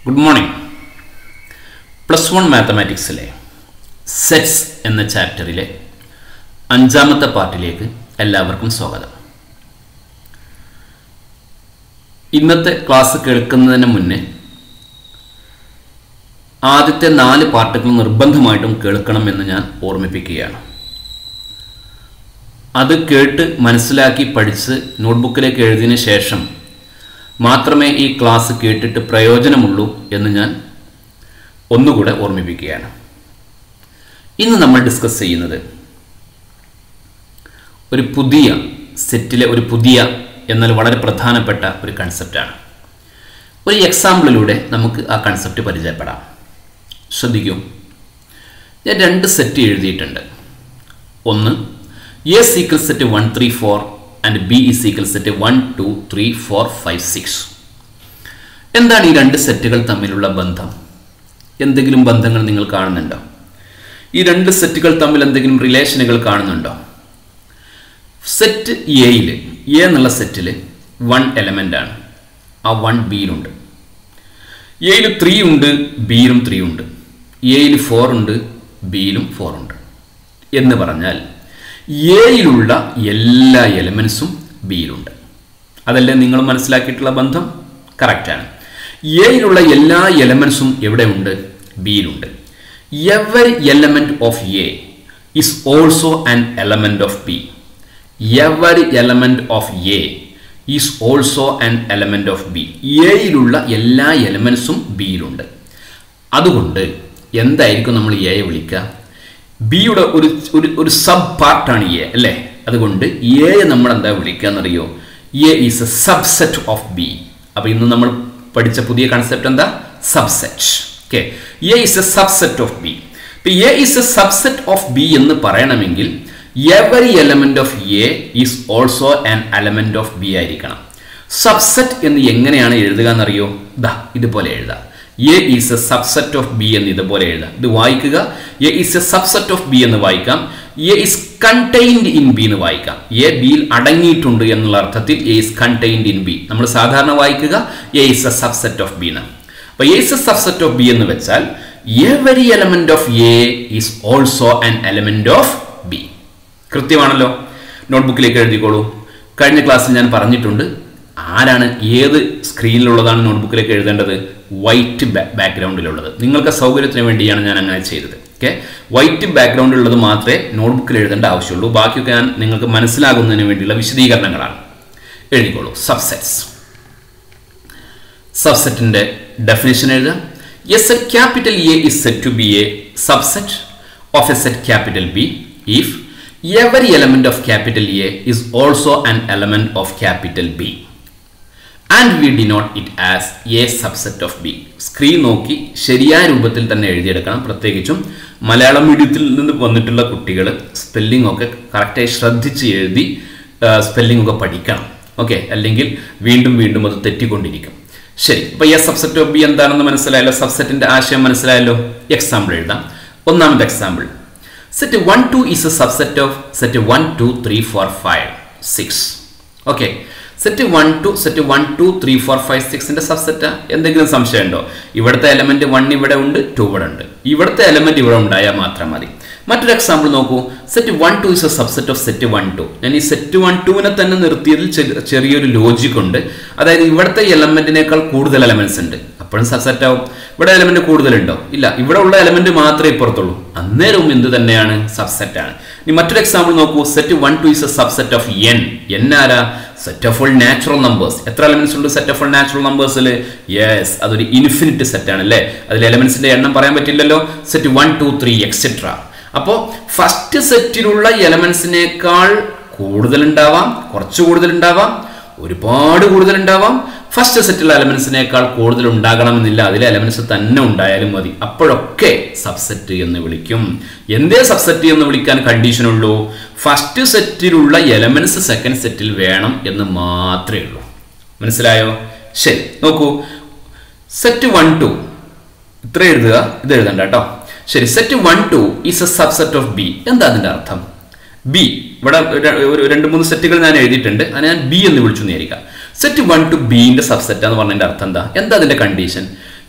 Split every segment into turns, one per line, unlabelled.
Good morning plus one മാത്തമാറ്റിക്സിലെ sets എന്ന ചാപ്റ്ററിലെ അഞ്ചാമത്തെ പാർട്ടിലേക്ക് എല്ലാവർക്കും സ്വാഗതം ഇന്നത്തെ ക്ലാസ് കേൾക്കുന്നതിന് മുന്നേ ആദ്യത്തെ നാല് പാർട്ടുകൾ നിർബന്ധമായിട്ടും കേൾക്കണമെന്ന് ഞാൻ ഓർമ്മിപ്പിക്കുകയാണ് അത് കേട്ട് മനസ്സിലാക്കി പഠിച്ച് നോട്ട്ബുക്കിലേക്ക് എഴുതിയതിന് ശേഷം മാത്രമേ ഈ ക്ലാസ് കേട്ടിട്ട് പ്രയോജനമുള്ളൂ എന്ന് ഞാൻ ഒന്നുകൂടെ ഓർമ്മിപ്പിക്കുകയാണ് ഇന്ന് നമ്മൾ ഡിസ്കസ് ചെയ്യുന്നത് ഒരു പുതിയ സെറ്റിലെ ഒരു പുതിയ എന്നാൽ വളരെ പ്രധാനപ്പെട്ട ഒരു കൺസെപ്റ്റാണ് ഒരു എക്സാമ്പിളിലൂടെ നമുക്ക് ആ കൺസെപ്റ്റ് പരിചയപ്പെടാം ശ്രദ്ധിക്കൂ ഞാൻ രണ്ട് സെറ്റ് എഴുതിയിട്ടുണ്ട് ഒന്ന് A equal set one three four and B ഈ equal set one two three four five six എന്താണ് ഈ രണ്ട് സെറ്റുകൾ തമ്മിലുള്ള ബന്ധം എന്തെങ്കിലും ബന്ധങ്ങൾ നിങ്ങൾ കാണുന്നുണ്ടോ ഈ രണ്ട് സെറ്റുകൾ തമ്മിൽ എന്തെങ്കിലും റിലേഷനുകൾ കാണുന്നുണ്ടോ സെറ്റ് എയിൽ എ എന്നുള്ള സെറ്റിൽ വൺ എലമെൻ്റ് ആണ് ആ വൺ ബിയിലുണ്ട് എയിൽ ത്രീ ഉണ്ട് ബിയിലും ത്രീ ഉണ്ട് എയിൽ ഫോർ ഉണ്ട് ബിയിലും ഫോർ ഉണ്ട് എന്ന് പറഞ്ഞാൽ എയിലുള്ള എല്ലാ എലമെൻസും ബിയിലുണ്ട് അതല്ലേ നിങ്ങൾ മനസ്സിലാക്കിയിട്ടുള്ള ബന്ധം കറക്റ്റാണ് എയിലുള്ള എല്ലാ എലമെൻസും എവിടെ ഉണ്ട് ബിയിലുണ്ട് every element of A is also an element of B every element of A is also an element of B എയിലുള്ള എല്ലാ എലമെൻസും ബിയിലുണ്ട് അതുകൊണ്ട് എന്തായിരിക്കും നമ്മൾ എയെ വിളിക്കുക ബിയുടെ ഒരു ഒരു ഒരു സബ് പാർട്ടാണ് എ അല്ലേ അതുകൊണ്ട് എയെ നമ്മൾ എന്താ വിളിക്കുക എന്നറിയോ A is a subset of B അപ്പോൾ ഇന്ന് നമ്മൾ പഠിച്ച പുതിയ കൺസെപ്റ്റ് എന്താ subset okay A is a subset of B ഇപ്പം A is a subset of B എന്ന് പറയണമെങ്കിൽ every element of A is also an element of B ആയിരിക്കണം സബ്സെറ്റ് എന്ന് എങ്ങനെയാണ് എഴുതുക എന്നറിയോ ദാ ഇതുപോലെ എഴുതാം A is a subset of B എന്ന് ഇതുപോലെ എഴുതാം ഇത് വായിക്കുക A is a subset of B എന്ന് വായിക്കാം A is contained in B എന്ന് വായിക്കാം എ ബിയിൽ അടങ്ങിയിട്ടുണ്ട് എന്നുള്ള അർത്ഥത്തിൽ A is contained in B നമ്മൾ സാധാരണ വായിക്കുക A is a subset of B എന്ന് അപ്പൊ A is a subset of B എന്ന് വെച്ചാൽ every element of A is also an element of B കൃത്യമാണല്ലോ നോട്ട്ബുക്കിലേക്ക് എഴുതിക്കോളൂ കഴിഞ്ഞ ക്ലാസ്സിൽ ഞാൻ പറഞ്ഞിട്ടുണ്ട് ആരാണ് ഏത് സ്ക്രീനിലുള്ളതാണ് നോട്ട്ബുക്കിലേക്ക് എഴുതേണ്ടത് വൈറ്റ് ബാക്ക്ഗ്രൗണ്ടിലുള്ളത് നിങ്ങൾക്ക് സൗകര്യത്തിന് വേണ്ടിയാണ് ഞാൻ അങ്ങനെ ചെയ്തത് ഓക്കെ വൈറ്റ് ബാക്ക്ഗ്രൗണ്ടിലുള്ളത് മാത്രമേ നോട്ട്ബുക്കിൽ എഴുതേണ്ട ആവശ്യമുള്ളൂ ബാക്കിയൊക്കെ ഞാൻ നിങ്ങൾക്ക് മനസ്സിലാകുന്നതിന് വേണ്ടിയുള്ള വിശദീകരണങ്ങളാണ് എഴുതിക്കോളൂ സബ്സെറ്റ്സ് സബ്സെറ്റിന്റെ ഡെഫിനേഷൻ എഴുതാം A set capital A is set to B a subset of A set capital B if every element of capital A is also an element of capital B and we denote it as a subset of B screen നോക്കി ശരിയായ രൂപത്തിൽ തന്നെ എഴുതിയെടുക്കണം പ്രത്യേകിച്ചും മലയാളം മീഡിയത്തിൽ നിന്ന് വന്നിട്ടുള്ള കുട്ടികൾ spelling ഒക്കെ കറക്റ്റായി ശ്രദ്ധിച്ച് എഴുതി സ്പെല്ലിംഗ് ഒക്കെ പഠിക്കണം ഓക്കെ അല്ലെങ്കിൽ വീണ്ടും വീണ്ടും അത് തെറ്റിക്കൊണ്ടിരിക്കും ശരി അപ്പോൾ എ സബ്സെറ്റ് ഓഫ് ബി എന്താണെന്ന് മനസ്സിലായല്ലോ സബ്സെറ്റിന്റെ ആശയം മനസ്സിലായല്ലോ എക്സാമ്പിൾ എഴുതാം ഒന്നാമത്തെ example set one two is a subset of set one two three four five six okay set one two set one two three four five സിക്സിന്റെ സബ്സെറ്റ് എന്തെങ്കിലും സംശയമുണ്ടോ ഇവിടുത്തെ എലമെന്റ് വൺ ഇവിടെ ഉണ്ട് ടു ഇവിടെ ഉണ്ട് ഇവിടുത്തെ എലമെന്റ് ഇവിടെ ഉണ്ടായാൽ മാത്രം മതി മറ്റൊരു എക്സാമ്പിൾ നോക്കൂ set one two is a subset of set one two ഞാൻ ഈ സെറ്റ് വൺ ടുവിനെ തന്നെ നിർത്തിയതിൽ ചെറിയൊരു ലോജിക് ഉണ്ട് അതായത് ഇവിടുത്തെ എലമെന്റിനേക്കാൾ കൂടുതൽ എലമെന്റ്സ് ഉണ്ട് അപ്പോഴും സബ്സെറ്റ് ആവും ഇവിടെ എലമെന്റ് കൂടുതലുണ്ടോ ഇല്ല ഇവിടെ ഉള്ള എലമെന്റ് മാത്രമേ ഇപ്പുറത്തുള്ളൂ അന്നേരവും എന്ത് തന്നെയാണ് സബ്സെറ്റ് ആണ് ഇനി മറ്റൊരു എക്സാമ്പിൾ നോക്കൂ set one two is a subset of N N ആരാ set of all natural numbers എത്ര എലമെന്റ്സ് ഉണ്ട് സെറ്റ് ഓഫ് ഓൾ നാച്ചുറൽ നമ്പേഴ്സിൽ യെസ് അതൊരു ഇൻഫിനിറ്റ് സെറ്റ് ആണ് അല്ലേ അതിൽ എലമെന്റ്സിന്റെ എണ്ണം പറയാൻ പറ്റില്ലല്ലോ set one two three etcetera അപ്പോൾ ഫസ്റ്റ് സെറ്റിലുള്ള എലമെന്റ്സിനേക്കാൾ കൂടുതൽ ഉണ്ടാവാം കുറച്ച് കൂടുതൽ ഉണ്ടാവാം ഒരുപാട് കൂടുതൽ ഉണ്ടാവാം ഫസ്റ്റ് സെറ്റിലുള്ള എലമെന്റ്സിനേക്കാൾ കൂടുതൽ ഉണ്ടാകണമെന്നില്ല അതിലെ എലമെന്റ്സ് തന്നെ ഉണ്ടായാലും മതി അപ്പോഴൊക്കെ സബ്സെറ്റ് എന്ന് വിളിക്കും എന്തേ സബ്സെറ്റ് എന്ന് വിളിക്കാൻ കണ്ടീഷൻ ഉള്ളൂ ഫസ്റ്റ് സെറ്റിലുള്ള എലമെന്റ്സ് സെക്കൻഡ് സെറ്റിൽ വേണം എന്ന് മാത്രമേ ഉള്ളൂ മനസ്സിലായോ ശരി നോക്കൂ സെറ്റ് വൺ ടു ഇത്ര എഴുതുക ഇത് എഴുതണ്ട കേട്ടോ ശരി set one two is a subset of B എന്താ അതിന്റെ അർത്ഥം ബി ഇവിടെ ഒരു രണ്ട് മൂന്ന് സെറ്റുകൾ ഞാൻ എഴുതിയിട്ടുണ്ട് അതിനെ ഞാൻ ബി എന്ന് വിളിച്ചു നേരിക്കാം സെറ്റ് വൺ ടു ബിന്റെ സബ്സെറ്റ് എന്ന് പറഞ്ഞതിന്റെ അർത്ഥം എന്താ എന്താ അതിന്റെ കണ്ടീഷൻ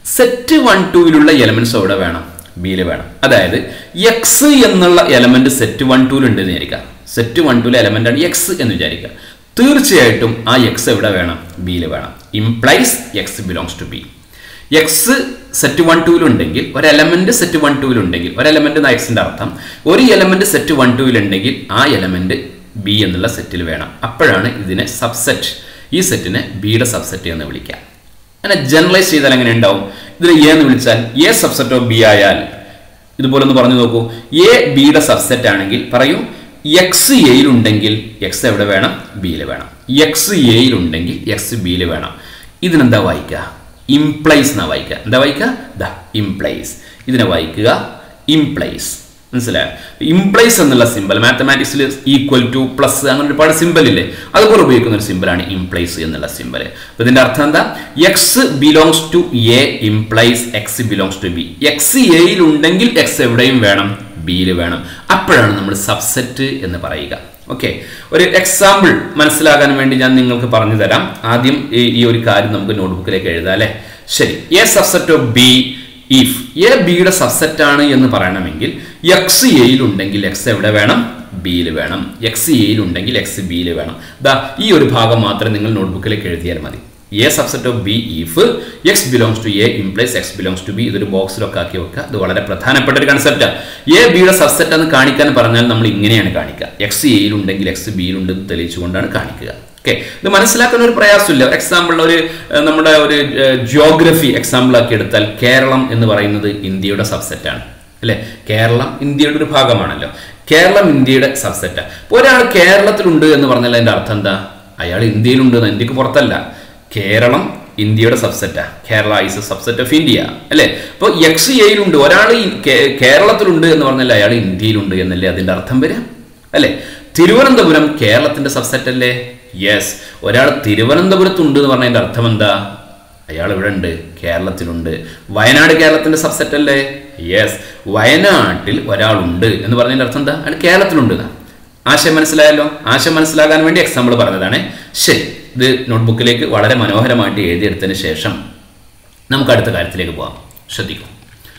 സെറ്റ് വൺ ടൂവിലുള്ള എലമെന്റ്സ് എവിടെ വേണം ബിയിൽ വേണം അതായത് എക്സ് എന്നുള്ള എലമെന്റ് സെറ്റ് വൺ ടൂവിൽ ഉണ്ട് എന്ന് വിചാരിക്കുക സെറ്റ് വൺ ടൂവിലെ എലമെന്റ് ആണ് എക്സ് എന്ന് വിചാരിക്കുക തീർച്ചയായിട്ടും ആ എക്സ് എവിടെ വേണം ബിയിൽ വേണം implies X belongs to B X set one ടൂവിലുണ്ടെങ്കിൽ ഒരു എലമെന്റ് സെറ്റ് വൺ ടൂവിലുണ്ടെങ്കിൽ ഒരു എലമെന്റ് എന്ന എക്സിന്റെ അർത്ഥം ഒരു എലമെന്റ് സെറ്റ് വൺ ടൂവിലുണ്ടെങ്കിൽ ആ എലമെന്റ് ബി എന്നുള്ള സെറ്റിൽ വേണം അപ്പോഴാണ് ഇതിനെ സബ്സെറ്റ് ഈ സെറ്റിനെ ബിയുടെ സബ്സെറ്റ് എന്ന് വിളിക്കാം അങ്ങനെ ജനറലൈസ് ചെയ്താൽ എങ്ങനെ ഉണ്ടാവും ഇതിൽ എ എന്ന് വിളിച്ചാൽ എ സബ്സെറ്റ് ഓഫ് ബി ആയാൽ ഇതുപോലെ ഒന്ന് പറഞ്ഞു നോക്കൂ എ ബിയുടെ സബ്സെറ്റ് ആണെങ്കിൽ പറയൂ എക്സ് എയിലുണ്ടെങ്കിൽ എക്സ് എവിടെ വേണം ബിയിൽ വേണം എക്സ് എയിലുണ്ടെങ്കിൽ എക്സ് ബിയിൽ വേണം ഇതിനെന്താ വായിക്കുക ഇംപ്ലൈസ് എന്നാ വായിക്കുക എന്താ വായിക്കുക ദ ഇംപ്ലൈസ് ഇതിനെ വായിക്കുക ഇംപ്ലൈസ് മനസ്സിലായോ ഇംപ്ലൈസ് എന്നുള്ള സിമ്പൽ മാത്തമാറ്റിക്സിൽ ഈക്വൽ ടു പ്ലസ് അങ്ങനെ ഒരുപാട് സിമ്പൽ ഇല്ലേ അതുപോലെ ഉപയോഗിക്കുന്ന ഒരു സിമ്പലാണ് ഇംപ്ലൈസ് എന്നുള്ള സിമ്പൽ അപ്പൊ ഇതിന്റെ അർത്ഥം എന്താ X belongs to A implies X belongs to B X എയിൽ ഉണ്ടെങ്കിൽ എക്സ് എവിടെയും വേണം ബിയിൽ വേണം അപ്പോഴാണ് നമ്മൾ സബ്സെറ്റ് എന്ന് പറയുക ഓക്കെ ഒരു എക്സാമ്പിൾ മനസ്സിലാകാൻ വേണ്ടി ഞാൻ നിങ്ങൾക്ക് പറഞ്ഞു തരാം ആദ്യം ഈ- ഈ ഒരു കാര്യം നമുക്ക് നോട്ട്ബുക്കിലേക്ക് എഴുതാം അല്ലേ ശരി A subset of B if A ബിയുടെ സബ്സെറ്റ് ആണ് എന്ന് പറയണമെങ്കിൽ എക്സ് എയിൽ ഉണ്ടെങ്കിൽ എക്സ് എവിടെ വേണം ബിയിൽ വേണം എക്സ് എയിൽ ഉണ്ടെങ്കിൽ എക്സ് ബിയിൽ വേണം ദാ ഈ ഒരു ഭാഗം മാത്രം നിങ്ങൾ നോട്ട്ബുക്കിലേക്ക് എഴുതിയാൽ മതി A subset of B if X belongs to A implies X belongs to B ഇതൊരു ബോക്സിലൊക്കെ ആക്കി വെക്കുക ഇത് വളരെ പ്രധാനപ്പെട്ട ഒരു കൺസെപ്റ്റാണ് എ ബിയുടെ സബ്സെറ്റ് എന്ന് കാണിക്കാൻ പറഞ്ഞാൽ നമ്മൾ ഇങ്ങനെയാണ് കാണിക്കുക എക്സ് എയിൽ ഉണ്ടെങ്കിൽ എക്സ് ബിയിൽ ഉണ്ട് എന്ന് തെളിയിച്ചുകൊണ്ടാണ് കാണിക്കുക ഓക്കെ ഇത് മനസ്സിലാക്കുന്ന ഒരു പ്രയാസമില്ല എക്സാമ്പിൾ ഒരു ഏഹ്, നമ്മുടെ ഒരു ജിയോഗ്രഫി എക്സാമ്പിൾ ആക്കി എടുത്താൽ കേരളം എന്ന് പറയുന്നത് ഇന്ത്യയുടെ സബ്സെറ്റാണ് അല്ലെ കേരളം ഇന്ത്യയുടെ ഒരു ഭാഗമാണല്ലോ കേരളം ഇന്ത്യയുടെ സബ്സെറ്റാണ് ഇപ്പോൾ ഒരാൾ കേരളത്തിലുണ്ട് എന്ന് പറഞ്ഞാൽ അതിന്റെ അർത്ഥം എന്താ അയാൾ ഇന്ത്യയിലുണ്ട് എന്ന് ഇന്ത്യക്ക് പുറത്തല്ല കേരളം ഇന്ത്യയുടെ സബ്സെറ്റാ Kerala is a subset of India അല്ലെ അപ്പോൾ എക്സ് എയിലുണ്ട് ഒരാൾ ഈ കേ- കേരളത്തിലുണ്ട് എന്ന് പറഞ്ഞാൽ അയാൾ ഇന്ത്യയിലുണ്ട് എന്നല്ലേ അതിന്റെ അർത്ഥം വരിക അല്ലെ തിരുവനന്തപുരം കേരളത്തിന്റെ സബ്സെറ്റ് അല്ലേ യെസ് ഒരാൾ തിരുവനന്തപുരത്തുണ്ട് എന്ന് പറഞ്ഞതിന്റെ അർത്ഥം എന്താ അയാൾ ഇവിടെ ഉണ്ട് കേരളത്തിലുണ്ട് വയനാട് കേരളത്തിന്റെ സബ്സെറ്റ് അല്ലേ യെസ് വയനാട്ടിൽ ഒരാളുണ്ട് എന്ന് പറഞ്ഞതിന്റെ അർത്ഥം എന്താ അയാൾ കേരളത്തിലുണ്ട് എന്നാ. ആശയം മനസ്സിലായല്ലോ ആശയം മനസ്സിലാകാൻ വേണ്ടി എക്സാമ്പിൾ പറഞ്ഞതാണ് ശരി ഇത് നോട്ട്ബുക്കിലേക്ക് വളരെ മനോഹരമായിട്ട് എഴുതിയെടുത്തതിന് ശേഷം നമുക്ക് അടുത്ത കാര്യത്തിലേക്ക് പോകാം ശ്രദ്ധിക്കും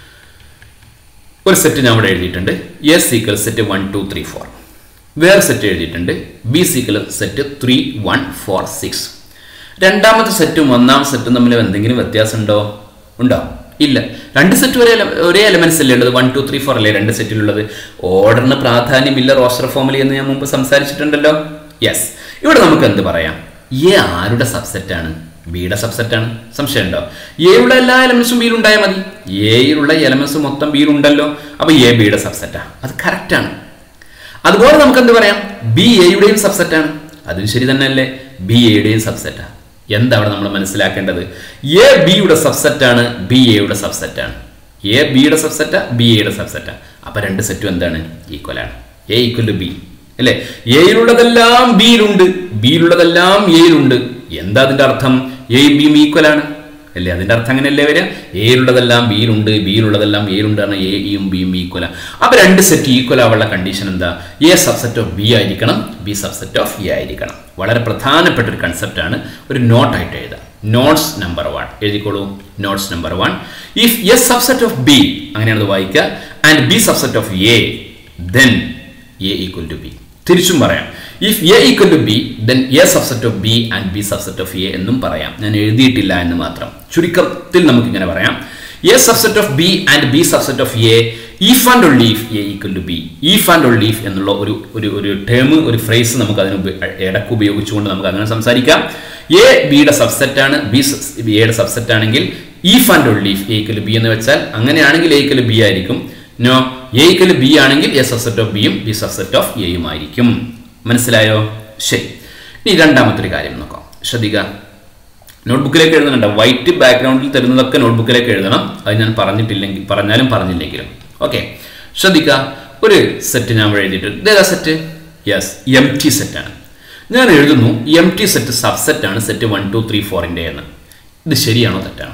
ഒരു സെറ്റ് ഞാൻ ഇവിടെ എഴുതിയിട്ടുണ്ട് A സീക്കൽ set one two three four വേറെ സെറ്റ് എഴുതിയിട്ടുണ്ട് B equal set three one four six രണ്ടാമത്തെ സെറ്റും ഒന്നാം സെറ്റും തമ്മിൽ എന്തെങ്കിലും വ്യത്യാസമുണ്ടോ ഉണ്ടോ ഇല്ല രണ്ട് സെറ്റ് ഒരേ ele- ഒരേ എലമെന്റ്സ് അല്ലേ ഉള്ളത് വൺ ടു ത്രീ ഫോർ അല്ലേ രണ്ട് സെറ്റിലുള്ളത് ഓർഡറിന് പ്രാധാന്യമില്ല റോസ്റ്റർ ഫോമിൽ എന്ന് ഞാൻ മുമ്പ് സംസാരിച്ചിട്ടുണ്ടല്ലോ യെസ് ഇവിടെ നമുക്ക് എന്ത് പറയാം എ ആരുടെ സബ്സെറ്റ് ആണ് ബിയുടെ സബ്സെറ്റ് ആണ് സംശയമുണ്ടോ എയുടെ എല്ലാ എലമെന്റ്സും ബിയിൽ ഉണ്ടായാൽ മതി എയിലുള്ള എലമെന്റ്സ് മൊത്തം ബിയിൽ ഉണ്ടല്ലോ അപ്പൊ എ ബിയുടെ സബ്സെറ്റാ അത് കറക്റ്റ് ആണ് അതുപോലെ നമുക്ക് എന്ത് പറയാം ബി എയുടെയും സബ്സെറ്റ് ആണ് അതും ശരി തന്നെയല്ലേ ബി എയുടെയും സബ്സെറ്റാ എന്താ അവിടെ നമ്മൾ മനസ്സിലാക്കേണ്ടത് എ ബിയുടെ സബ്സെറ്റ് ആണ് ബി എയുടെ സബ്സെറ്റ് ആണ് എ ബിയുടെ സബ്സെറ്റാ ബി എയുടെ സബ്സെറ്റാ അപ്പൊ രണ്ട് സെറ്റും എന്താണ് ഈക്വൽ ആണ് എ ഈക്വൽ ടു ബി അല്ലേ എയിലുള്ളതെല്ലാം ബിയിലുണ്ട് ബിയിലുള്ളതെല്ലാം എയിലുണ്ട് എന്താ അതിന്റെ അർത്ഥം എയും ബിയും ഈക്വൽ ആണ് അല്ലേ അതിന്റെ അർത്ഥം അങ്ങനെയല്ലേ വരിക എയിലുള്ളതെല്ലാം ബിയിലുണ്ട് ബിയിലുള്ളതെല്ലാം എയിലുണ്ട് പറഞ്ഞാൽ എ ഇയും ബിയും ഈക്വൽ അപ്പൊ രണ്ട് സെറ്റ് ഈക്വൽ ആവുള്ള കണ്ടീഷൻ എന്താ എ സബ്സെറ്റ് ഓഫ് ബി ആയിരിക്കണം ബി സബ്സെറ്റ് ഓഫ് എ ആയിരിക്കണം വളരെ പ്രധാനപ്പെട്ട ഒരു കൺസെപ്റ്റ് ആണ് ഒരു നോട്ടായിട്ട് എഴുതാം നോട്ട്സ് നമ്പർ വൺ എഴുതിക്കോളൂ notes number one if A subset of B അങ്ങനെയാണ് ഇത് വായിക്കുക and B subset of A then A equal to B തിരിച്ചും പറയാം if A equal to B then A subset of B and B subset of A എന്നും പറയാം ഞാൻ എഴുതിയിട്ടില്ല എന്ന് മാത്രം ചുരുക്കത്തിൽ നമുക്ക് ഇങ്ങനെ പറയാം A subset of B and B subset of A if and only if A equal to B if and only if എന്നുള്ള ഒരു ഒരു ഒരു ടേം ഒരു ഫ്രേസ് നമുക്ക് അതിന് ഉപ- ഇടയ്ക്ക് ഉപയോഗിച്ചുകൊണ്ട് നമുക്ക് അങ്ങനെ സംസാരിക്കാം എ ബിയുടെ സബ്സെറ്റ് ആണ് ബി എയുടെ സബ്സെറ്റ് ആണെങ്കിൽ if and only if A equal B എന്ന് വെച്ചാൽ അങ്ങനെയാണെങ്കിൽ എ ഈക്വൽ ബി ആയിരിക്കും നോ എ ഈക്വൽ ബി ആണെങ്കിൽ എ സബ്സെറ്റ് ഓഫ് ബിയും ബി സബ്സെറ്റ് ഓഫ് എയും ആയിരിക്കും മനസ്സിലായോ ശരി ഇനി രണ്ടാമത്തെ ഒരു കാര്യം നോക്കാം ശ്രദ്ധിക്കുക നോട്ട്ബുക്കിലേക്ക് എഴുതുന്നുണ്ട് വൈറ്റ് ബാക്ക്ഗ്രൗണ്ടിൽ തരുന്നതൊക്കെ നോട്ട്ബുക്കിലേക്ക് എഴുതണം അത് ഞാൻ പറഞ്ഞിട്ടില്ലെങ്കിൽ പറഞ്ഞാലും പറഞ്ഞില്ലെങ്കിലും ഓക്കെ ശ്രദ്ധിക്കുക ഒരു സെറ്റ് ഞാൻ ഇവിടെ എഴുതിയിട്ടുണ്ട് ഇതേതാ സെറ്റ് യെസ് എം ടി സെറ്റാണ് ഞാൻ എഴുതുന്നു എം ടി സെറ്റ് സബ്സെറ്റ് ആണ് സെറ്റ് വൺ ടു ത്രീ ഫോറിൻ്റെ എന്ന് ഇത് ശരിയാണോ തെറ്റാണോ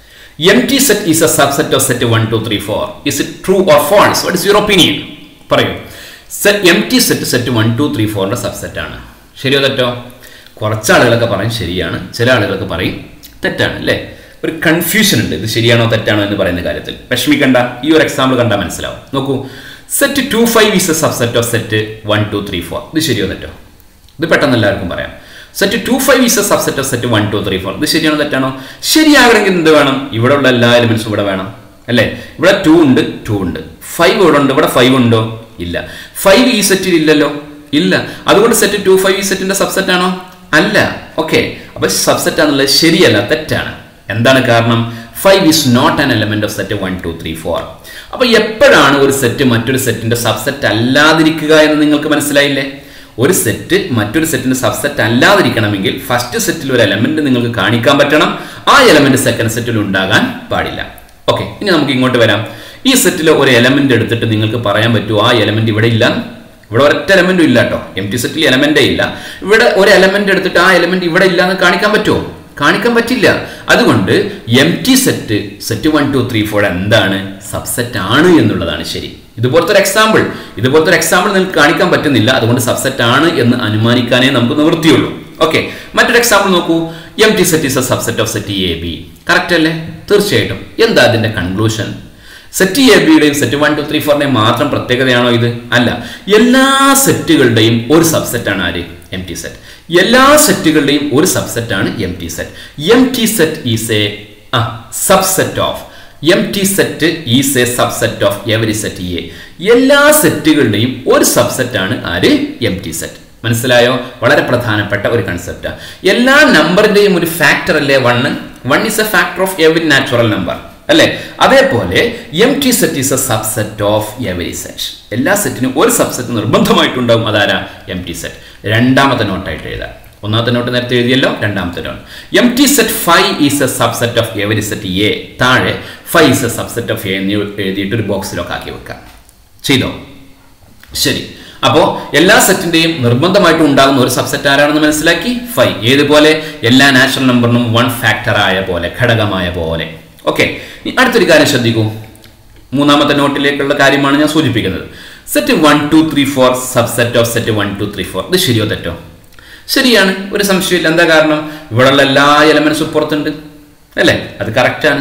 empty set is a subset of set one two three four is it true or false what is your opinion പറയൂ empty set set one two three ഫോറിന്റെ subset ആണ് ശരിയോ തെറ്റോ കുറച്ച് ആളുകളൊക്കെ പറയും ശരിയാണ് ചില ആളുകളൊക്കെ പറയും തെറ്റാണ് അല്ലേ ഒരു കൺഫ്യൂഷൻ ഉണ്ട് ഇത് ശരിയാണോ തെറ്റാണോ എന്ന് പറയുന്ന കാര്യത്തിൽ വിഷമിക്കണ്ട ഈ ഒരു എക്സാമ്പിൾ കണ്ടാൽ മനസ്സിലാവും നോക്കൂ set two five is a subset of set one two three four ഇത് ശരിയോ തെറ്റോ ഇത് പെട്ടെന്ന് എല്ലാവർക്കും പറയാം set two five is a subset of set one two three four ഇത് ശരിയാണോ തെറ്റാണോ ശരിയാകണമെങ്കിൽ എന്ത് വേണം ഇവിടെ ഉള്ള എല്ലാ എലിമെന്റ്സും ഇവിടെ വേണം അല്ലേ ഇവിടെ ടു ഉണ്ട് ടു ഉണ്ട് ഫൈവ് ഇവിടെ ഉണ്ട് ഇവിടെ ഫൈവ് ഉണ്ടോ ഇല്ല ഫൈവ് ഈ സെറ്റിൽ ഇല്ലല്ലോ ഇല്ല അതുകൊണ്ട് സെറ്റ് ടു ഫൈവ് ഈ സെറ്റിന്റെ സബ്സെറ്റ് ആണോ അല്ല ഓക്കെ അപ്പൊ സബ്സെറ്റ് ആണെന്നുള്ളത് ശരിയല്ല തെറ്റാണ് എന്താണ് കാരണം five is not an element of set one two three four അപ്പൊ എപ്പോഴാണ് ഒരു സെറ്റ് മറ്റൊരു സെറ്റിന്റെ സബ്സെറ്റ് അല്ലാതിരിക്കുക എന്ന് നിങ്ങൾക്ക് മനസ്സിലായില്ലേ ഒരു സെറ്റ് മറ്റൊരു സെറ്റിന്റെ സബ്സെറ്റ് അല്ലാതിരിക്കണമെങ്കിൽ ഫസ്റ്റ് സെറ്റിൽ ഒരു എലമെന്റ് നിങ്ങൾക്ക് കാണിക്കാൻ പറ്റണം ആ എലമെന്റ് സെക്കൻഡ് സെറ്റിൽ ഉണ്ടാകാൻ പാടില്ല ഓക്കെ ഇനി നമുക്ക് ഇങ്ങോട്ട് വരാം ഈ സെറ്റിലെ ഒരു എലമെന്റ് എടുത്തിട്ട് നിങ്ങൾക്ക് പറയാൻ പറ്റുമോ ആ എലമെന്റ് ഇവിടെ ഇല്ല ഇവിടെ ഒരൊറ്റ എലമെന്റും ഇല്ല കേട്ടോ എം ടി സെറ്റിൽ എലമെന്റേ ഇല്ല ഇവിടെ ഒരു എലമെന്റ് എടുത്തിട്ട് ആ എലമെന്റ് ഇവിടെ ഇല്ല എന്ന് കാണിക്കാൻ പറ്റുമോ കാണിക്കാൻ പറ്റില്ല അതുകൊണ്ട് empty set set one two three four എന്താണ് സബ്സെറ്റ് ആണ് എന്നുള്ളതാണ് ശരി ഇതുപോലത്തെ ഒരു എക്സാമ്പിൾ ഇതുപോലത്തെ ഒരു എക്സാമ്പിൾ നിങ്ങൾക്ക് കാണിക്കാൻ പറ്റുന്നില്ല അതുകൊണ്ട് സബ്സെറ്റ് ആണ് എന്ന് അനുമാനിക്കാനേ നമുക്ക് നിവൃത്തിയുള്ളൂ ഓക്കെ മറ്റൊരു എക്സാമ്പിൾ നോക്കൂ empty set is a subset of set A B correct അല്ലേ തീർച്ചയായിട്ടും എന്താ അതിന്റെ കൺക്ലൂഷൻ സെറ്റ് എ ബിയുടെയും സെറ്റ് വൺ ടു ത്രീ ഫോറിന്റെയും മാത്രം പ്രത്യേകതയാണോ ഇത് അല്ല എല്ലാ സെറ്റുകളുടെയും ഒരു സബ്സെറ്റ് ആണ് ആര് എം ടി സെറ്റ് എല്ലാ സെറ്റുകളുടെയും ഒരു സബ്സെറ്റ് ആണ് empty set empty set is a subset of empty set is a subset of every set A എല്ലാ സെറ്റുകളുടെയും ഒരു സബ്സെറ്റ് ആണ് ആര് എം ടി സെറ്റ് മനസ്സിലായോ വളരെ പ്രധാനപ്പെട്ട ഒരു കൺസെപ്റ്റാണ് എല്ലാ നമ്പറിന്റെയും ഒരു ഫാക്ടർ അല്ലേ one one is a factor of every natural number അല്ലേ അതേപോലെ empty set is a subset of every set എല്ലാ സെറ്റിനും ഒരു സബ്സെറ്റ് നിർബന്ധമായിട്ടുണ്ടാവും അതാരാ എം ടി സെറ്റ് രണ്ടാമത്തെ നോട്ടായിട്ട് എഴുതാം ഒന്നാമത്തെ നോട്ട് നേരത്തെ എഴുതിയല്ലോ രണ്ടാമത്തെ note empty set five is a subset of every set A താഴെ five is a subset of A എന്ന് എഴുതിയിട്ട് ഒരു ബോക്സിലൊക്കെ ആക്കി വെക്കാം ചെയ്തോ ശരി അപ്പോൾ എല്ലാ സെറ്റിന്റെയും നിർബന്ധമായിട്ടും ഉണ്ടാകുന്ന ഒരു സബ്സെറ്റ് ആരാണെന്ന് മനസ്സിലാക്കി ഫൈവ് ഏതുപോലെ എല്ലാ നാച്ചുറൽ നമ്പറിനും വൺ ഫാക്ടർ ആയ പോലെ ഘടകമായ പോലെ ഓക്കെ അടുത്തൊരു കാര്യം ശ്രദ്ധിക്കൂ മൂന്നാമത്തെ നോട്ടിലേക്കുള്ള കാര്യമാണ് ഞാൻ സൂചിപ്പിക്കുന്നത് set one two three four subset of set one two three four ഇത് ശരിയോ തെറ്റോ ശരിയാണ് ഒരു സംശയമില്ല എന്താ കാരണം ഇവിടെയുള്ള എല്ലാ എലമെന്റ്സും പുറത്തുണ്ട് അല്ലേ അത് കറക്റ്റാണ്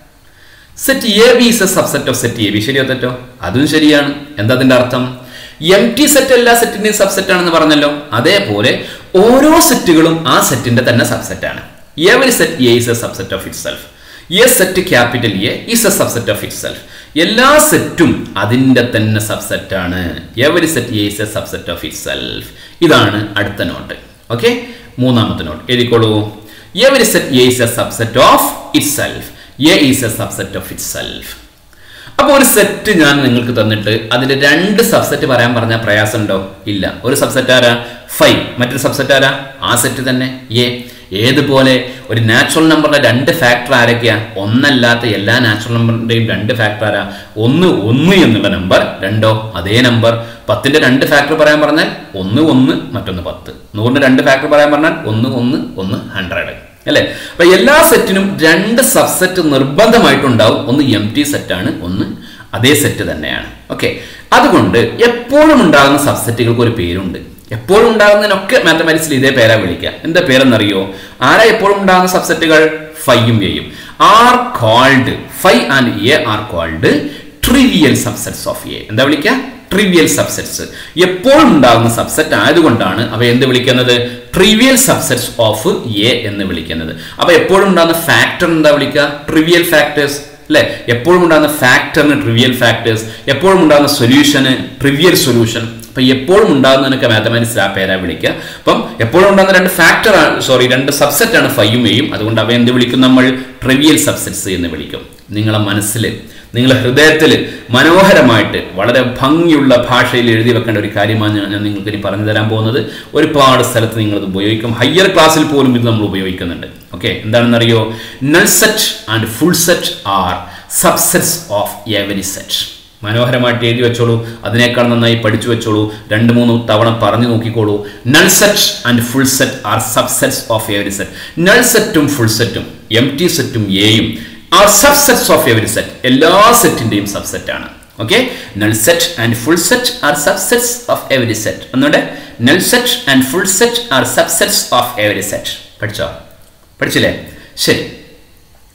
set A B is a subset of set A B ശരിയോ തെറ്റോ അതും ശരിയാണ് എന്താ അതിന്റെ അർത്ഥം എം ടി സെറ്റ് എല്ലാ സെറ്റിന്റെയും സബ്സെറ്റ് ആണെന്ന് പറഞ്ഞല്ലോ അതേപോലെ ഓരോ സെറ്റുകളും ആ സെറ്റിന്റെ തന്നെ സബ്സെറ്റ് ആണ് every set A is a subset of itself A set capital A is a subset of itself എല്ലാ സെറ്റും അതിന്റെ തന്നെ സബ്സെറ്റ് ആണ് every set A is a subset of itself ഇതാണ് അടുത്ത നോട്ട് ഓക്കെ മൂന്നാമത്തെ note എഴുതിക്കോളൂ every set A is a subset of itself A is a subset of itself അപ്പോൾ ഒരു സെറ്റ് ഞാൻ നിങ്ങൾക്ക് തന്നിട്ട് അതിന്റെ രണ്ട് സബ്സെറ്റ് പറയാൻ പറഞ്ഞാൽ പ്രയാസമുണ്ടോ ഇല്ല ഒരു സബ്സെറ്റ് ആരാ ഫൈവ് മറ്റൊരു സബ്സെറ്റ് ആരാ ആ സെറ്റ് തന്നെ എ ഏതുപോലെ ഒരു നാച്ചുറൽ നമ്പറിന്റെ രണ്ട് ഫാക്ടർ ആരൊക്കെയാ ഒന്നല്ലാത്ത എല്ലാ നാച്ചുറൽ നമ്പറിന്റെയും രണ്ട് ഫാക്ടർ ആരാ ഒന്ന് ഒന്ന് എന്നുള്ള നമ്പർ രണ്ടോ അതേ നമ്പർ പത്തിന്റെ രണ്ട് ഫാക്ടർ പറയാൻ പറഞ്ഞാൽ ഒന്ന് ഒന്ന് മറ്റൊന്ന് പത്ത് നൂറിന്റെ രണ്ട് ഫാക്ടർ പറയാൻ പറഞ്ഞാൽ ഒന്ന് ഒന്ന് ഒന്ന് ഹൺഡ്രഡ് അല്ലെ അപ്പൊ എല്ലാ സെറ്റിനും രണ്ട് സബ്സെറ്റ് നിർബന്ധമായിട്ടുണ്ടാവും ഒന്ന് എം ടി സെറ്റാണ് ഒന്ന് അതേ സെറ്റ് തന്നെയാണ് ഓക്കെ അതുകൊണ്ട് എപ്പോഴും ഉണ്ടാകുന്ന സബ്സെറ്റുകൾക്ക് ഒരു പേരുണ്ട് എപ്പോഴും ഉണ്ടാകുന്നതിനൊക്കെ മാത്തമാറ്റിക്സിൽ ഇതേ പേരാ വിളിക്കുക എന്താ പേരെന്നറിയോ ആരാ എപ്പോഴും ഉണ്ടാകുന്ന സബ്സെറ്റുകൾ ഫൈയും എയും are called phi and A are called trivial subsets of A എന്താ വിളിക്കുക ട്രിവിയൽ സബ്സെറ്റ്സ് എപ്പോഴും ഉണ്ടാകുന്ന സബ്സെറ്റ് ആയതുകൊണ്ടാണ് അവ എന്ത് വിളിക്കുന്നത് ട്രിവിയൽ സബ്സെറ്റ്സ് ഓഫ് എ എന്ന് വിളിക്കുന്നത് അപ്പൊ എപ്പോഴും ഉണ്ടാകുന്ന ഫാക്ടർ എന്താ വിളിക്കുക ട്രിവിയൽ ഫാക്ടേഴ്സ് അല്ലെ എപ്പോഴും ഉണ്ടാകുന്ന ഫാക്ടറിന് ട്രിവിയൽ ഫാക്ടേഴ്സ് എപ്പോഴും ഉണ്ടാകുന്ന സൊല്യൂഷന് ട്രിവിയൽ സൊല്യൂഷൻ അപ്പൊ എപ്പോഴും ഉണ്ടാകുന്നതിനൊക്കെ മാത്തമാറ്റിക്സ് ആ പേരാ വിളിക്കുക അപ്പം എപ്പോഴും ഉണ്ടാകുന്ന രണ്ട് ഫാക്ടർ സോറി രണ്ട് സബ്സെറ്റ് ആണ് ഫൈയും എയും അതുകൊണ്ട് അവ എന്ത് വിളിക്കും നമ്മൾ ട്രിവിയൽ സബ്സെറ്റ്സ് എന്ന് വിളിക്കും നിങ്ങളെ മനസ്സിൽ നിങ്ങളുടെ ഹൃദയത്തിൽ മനോഹരമായിട്ട് വളരെ ഭംഗിയുള്ള ഭാഷയിൽ എഴുതി വെക്കേണ്ട ഒരു കാര്യമാണ് ഞാൻ നിങ്ങൾക്ക് ഇനി പറഞ്ഞു തരാൻ പോകുന്നത് ഒരുപാട് സ്ഥലത്ത് നിങ്ങളത് ഉപയോഗിക്കും ഹയർ ക്ലാസ്സിൽ പോലും ഇത് നമ്മൾ ഉപയോഗിക്കുന്നുണ്ട് ഓക്കെ എന്താണെന്നറിയോ null set and full set are subsets of every set മനോഹരമായിട്ട് എഴുതി വെച്ചോളൂ അതിനേക്കാൾ നന്നായി പഠിച്ചു വെച്ചോളൂ രണ്ട് മൂന്ന് തവണ പറഞ്ഞു നോക്കിക്കോളൂ null set and full set are subsets of every set null സെറ്റും ഫുൾ സെറ്റും എം ടി സെറ്റും എയും are subsets of every set എല്ലാ സെറ്റിന്റെയും സബ്സെറ്റ് ആണ് okay null set and full set are subsets of every set ഒന്നുകൂടെ null set and full set are subsets of every set പഠിച്ചോ പഠിച്ചില്ലേ ശരി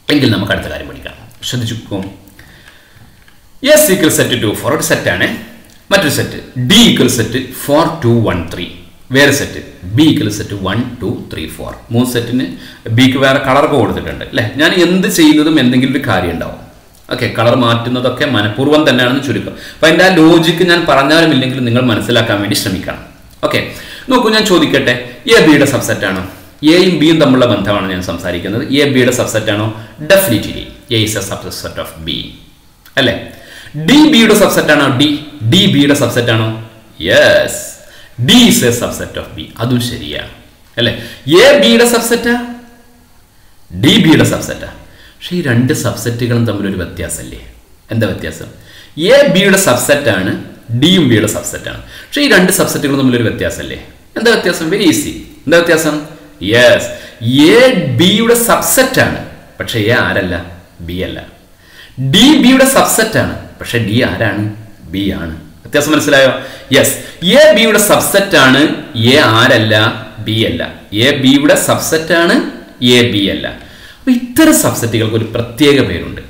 എങ്കിൽ നമുക്ക് അടുത്ത കാര്യം പഠിക്കാം ശ്രദ്ധിച്ചു S equal set two four ഒരു സെറ്റാണ് മറ്റൊരു set D equal set four two one three വേറെ set B equal set one two three four മൂന്ന് സെറ്റിന് ബിക്ക് വേറെ കളർക്ക് കൊടുത്തിട്ടുണ്ട് അല്ലേ ഞാൻ എന്ത് ചെയ്യുന്നതും എന്തെങ്കിലും ഒരു കാര്യം ഉണ്ടാവും ഓക്കെ കളർ മാറ്റുന്നതൊക്കെ മനഃപൂർവ്വം തന്നെയാണെന്ന് ചുരുക്കം അപ്പം അതിൻ്റെ ആ ലോജിക്ക് ഞാൻ പറഞ്ഞാലും ഇല്ലെങ്കിൽ നിങ്ങൾ മനസ്സിലാക്കാൻ വേണ്ടി ശ്രമിക്കണം ഓക്കെ നോക്കൂ ഞാൻ ചോദിക്കട്ടെ എ ബിയുടെ സബ്സെറ്റ് ആണോ എയും ബിയും തമ്മിലുള്ള ബന്ധമാണ് ഞാൻ സംസാരിക്കുന്നത് എ ബിയുടെ സബ്സെറ്റ് ആണോ definitely A is a subset of B അല്ലേ ഡി ബിയുടെ സബ്സെറ്റ് ആണോ ഡി ഡി ബിയുടെ സബ്സെറ്റ് ആണോ yes D is a subset of B അതും ശരിയാണ് അല്ലേ എ ബിയുടെ സബ്സെറ്റാ ഡി ബിയുടെ സബ്സെറ്റാ പക്ഷേ ഈ രണ്ട് സബ്സെറ്റുകളും തമ്മിലൊരു വ്യത്യാസമല്ലേ എന്താ വ്യത്യാസം എ ബിയുടെ സബ്സെറ്റ് ആണ് ഡിയും ബിയുടെ സബ്സെറ്റ് ആണ് പക്ഷേ ഈ രണ്ട് സബ്സെറ്റുകളും തമ്മിലൊരു വ്യത്യാസമല്ലേ എന്താ വ്യത്യാസം വെരി ഈസി എന്താ വ്യത്യാസം യെസ് എ ബിയുടെ സബ്സെറ്റ് ആണ് പക്ഷേ എ ആരല്ല ബി അല്ല ഡി ബിയുടെ സബ്സെറ്റ് ആണ് പക്ഷെ ഡി ആരാണ് ബി ആണ് വ്യത്യാസം മനസ്സിലായോ യെസ് എ ബിയുടെ സബ്സെറ്റ് ആണ് എ ആരല്ല ബി അല്ല എ ബിയുടെ സബ്സെറ്റ് ആണ് എ ബി അല്ല അപ്പൊ ഇത്തരം സബ്സെറ്റുകൾക്ക് ഒരു പ്രത്യേക പേരുണ്ട്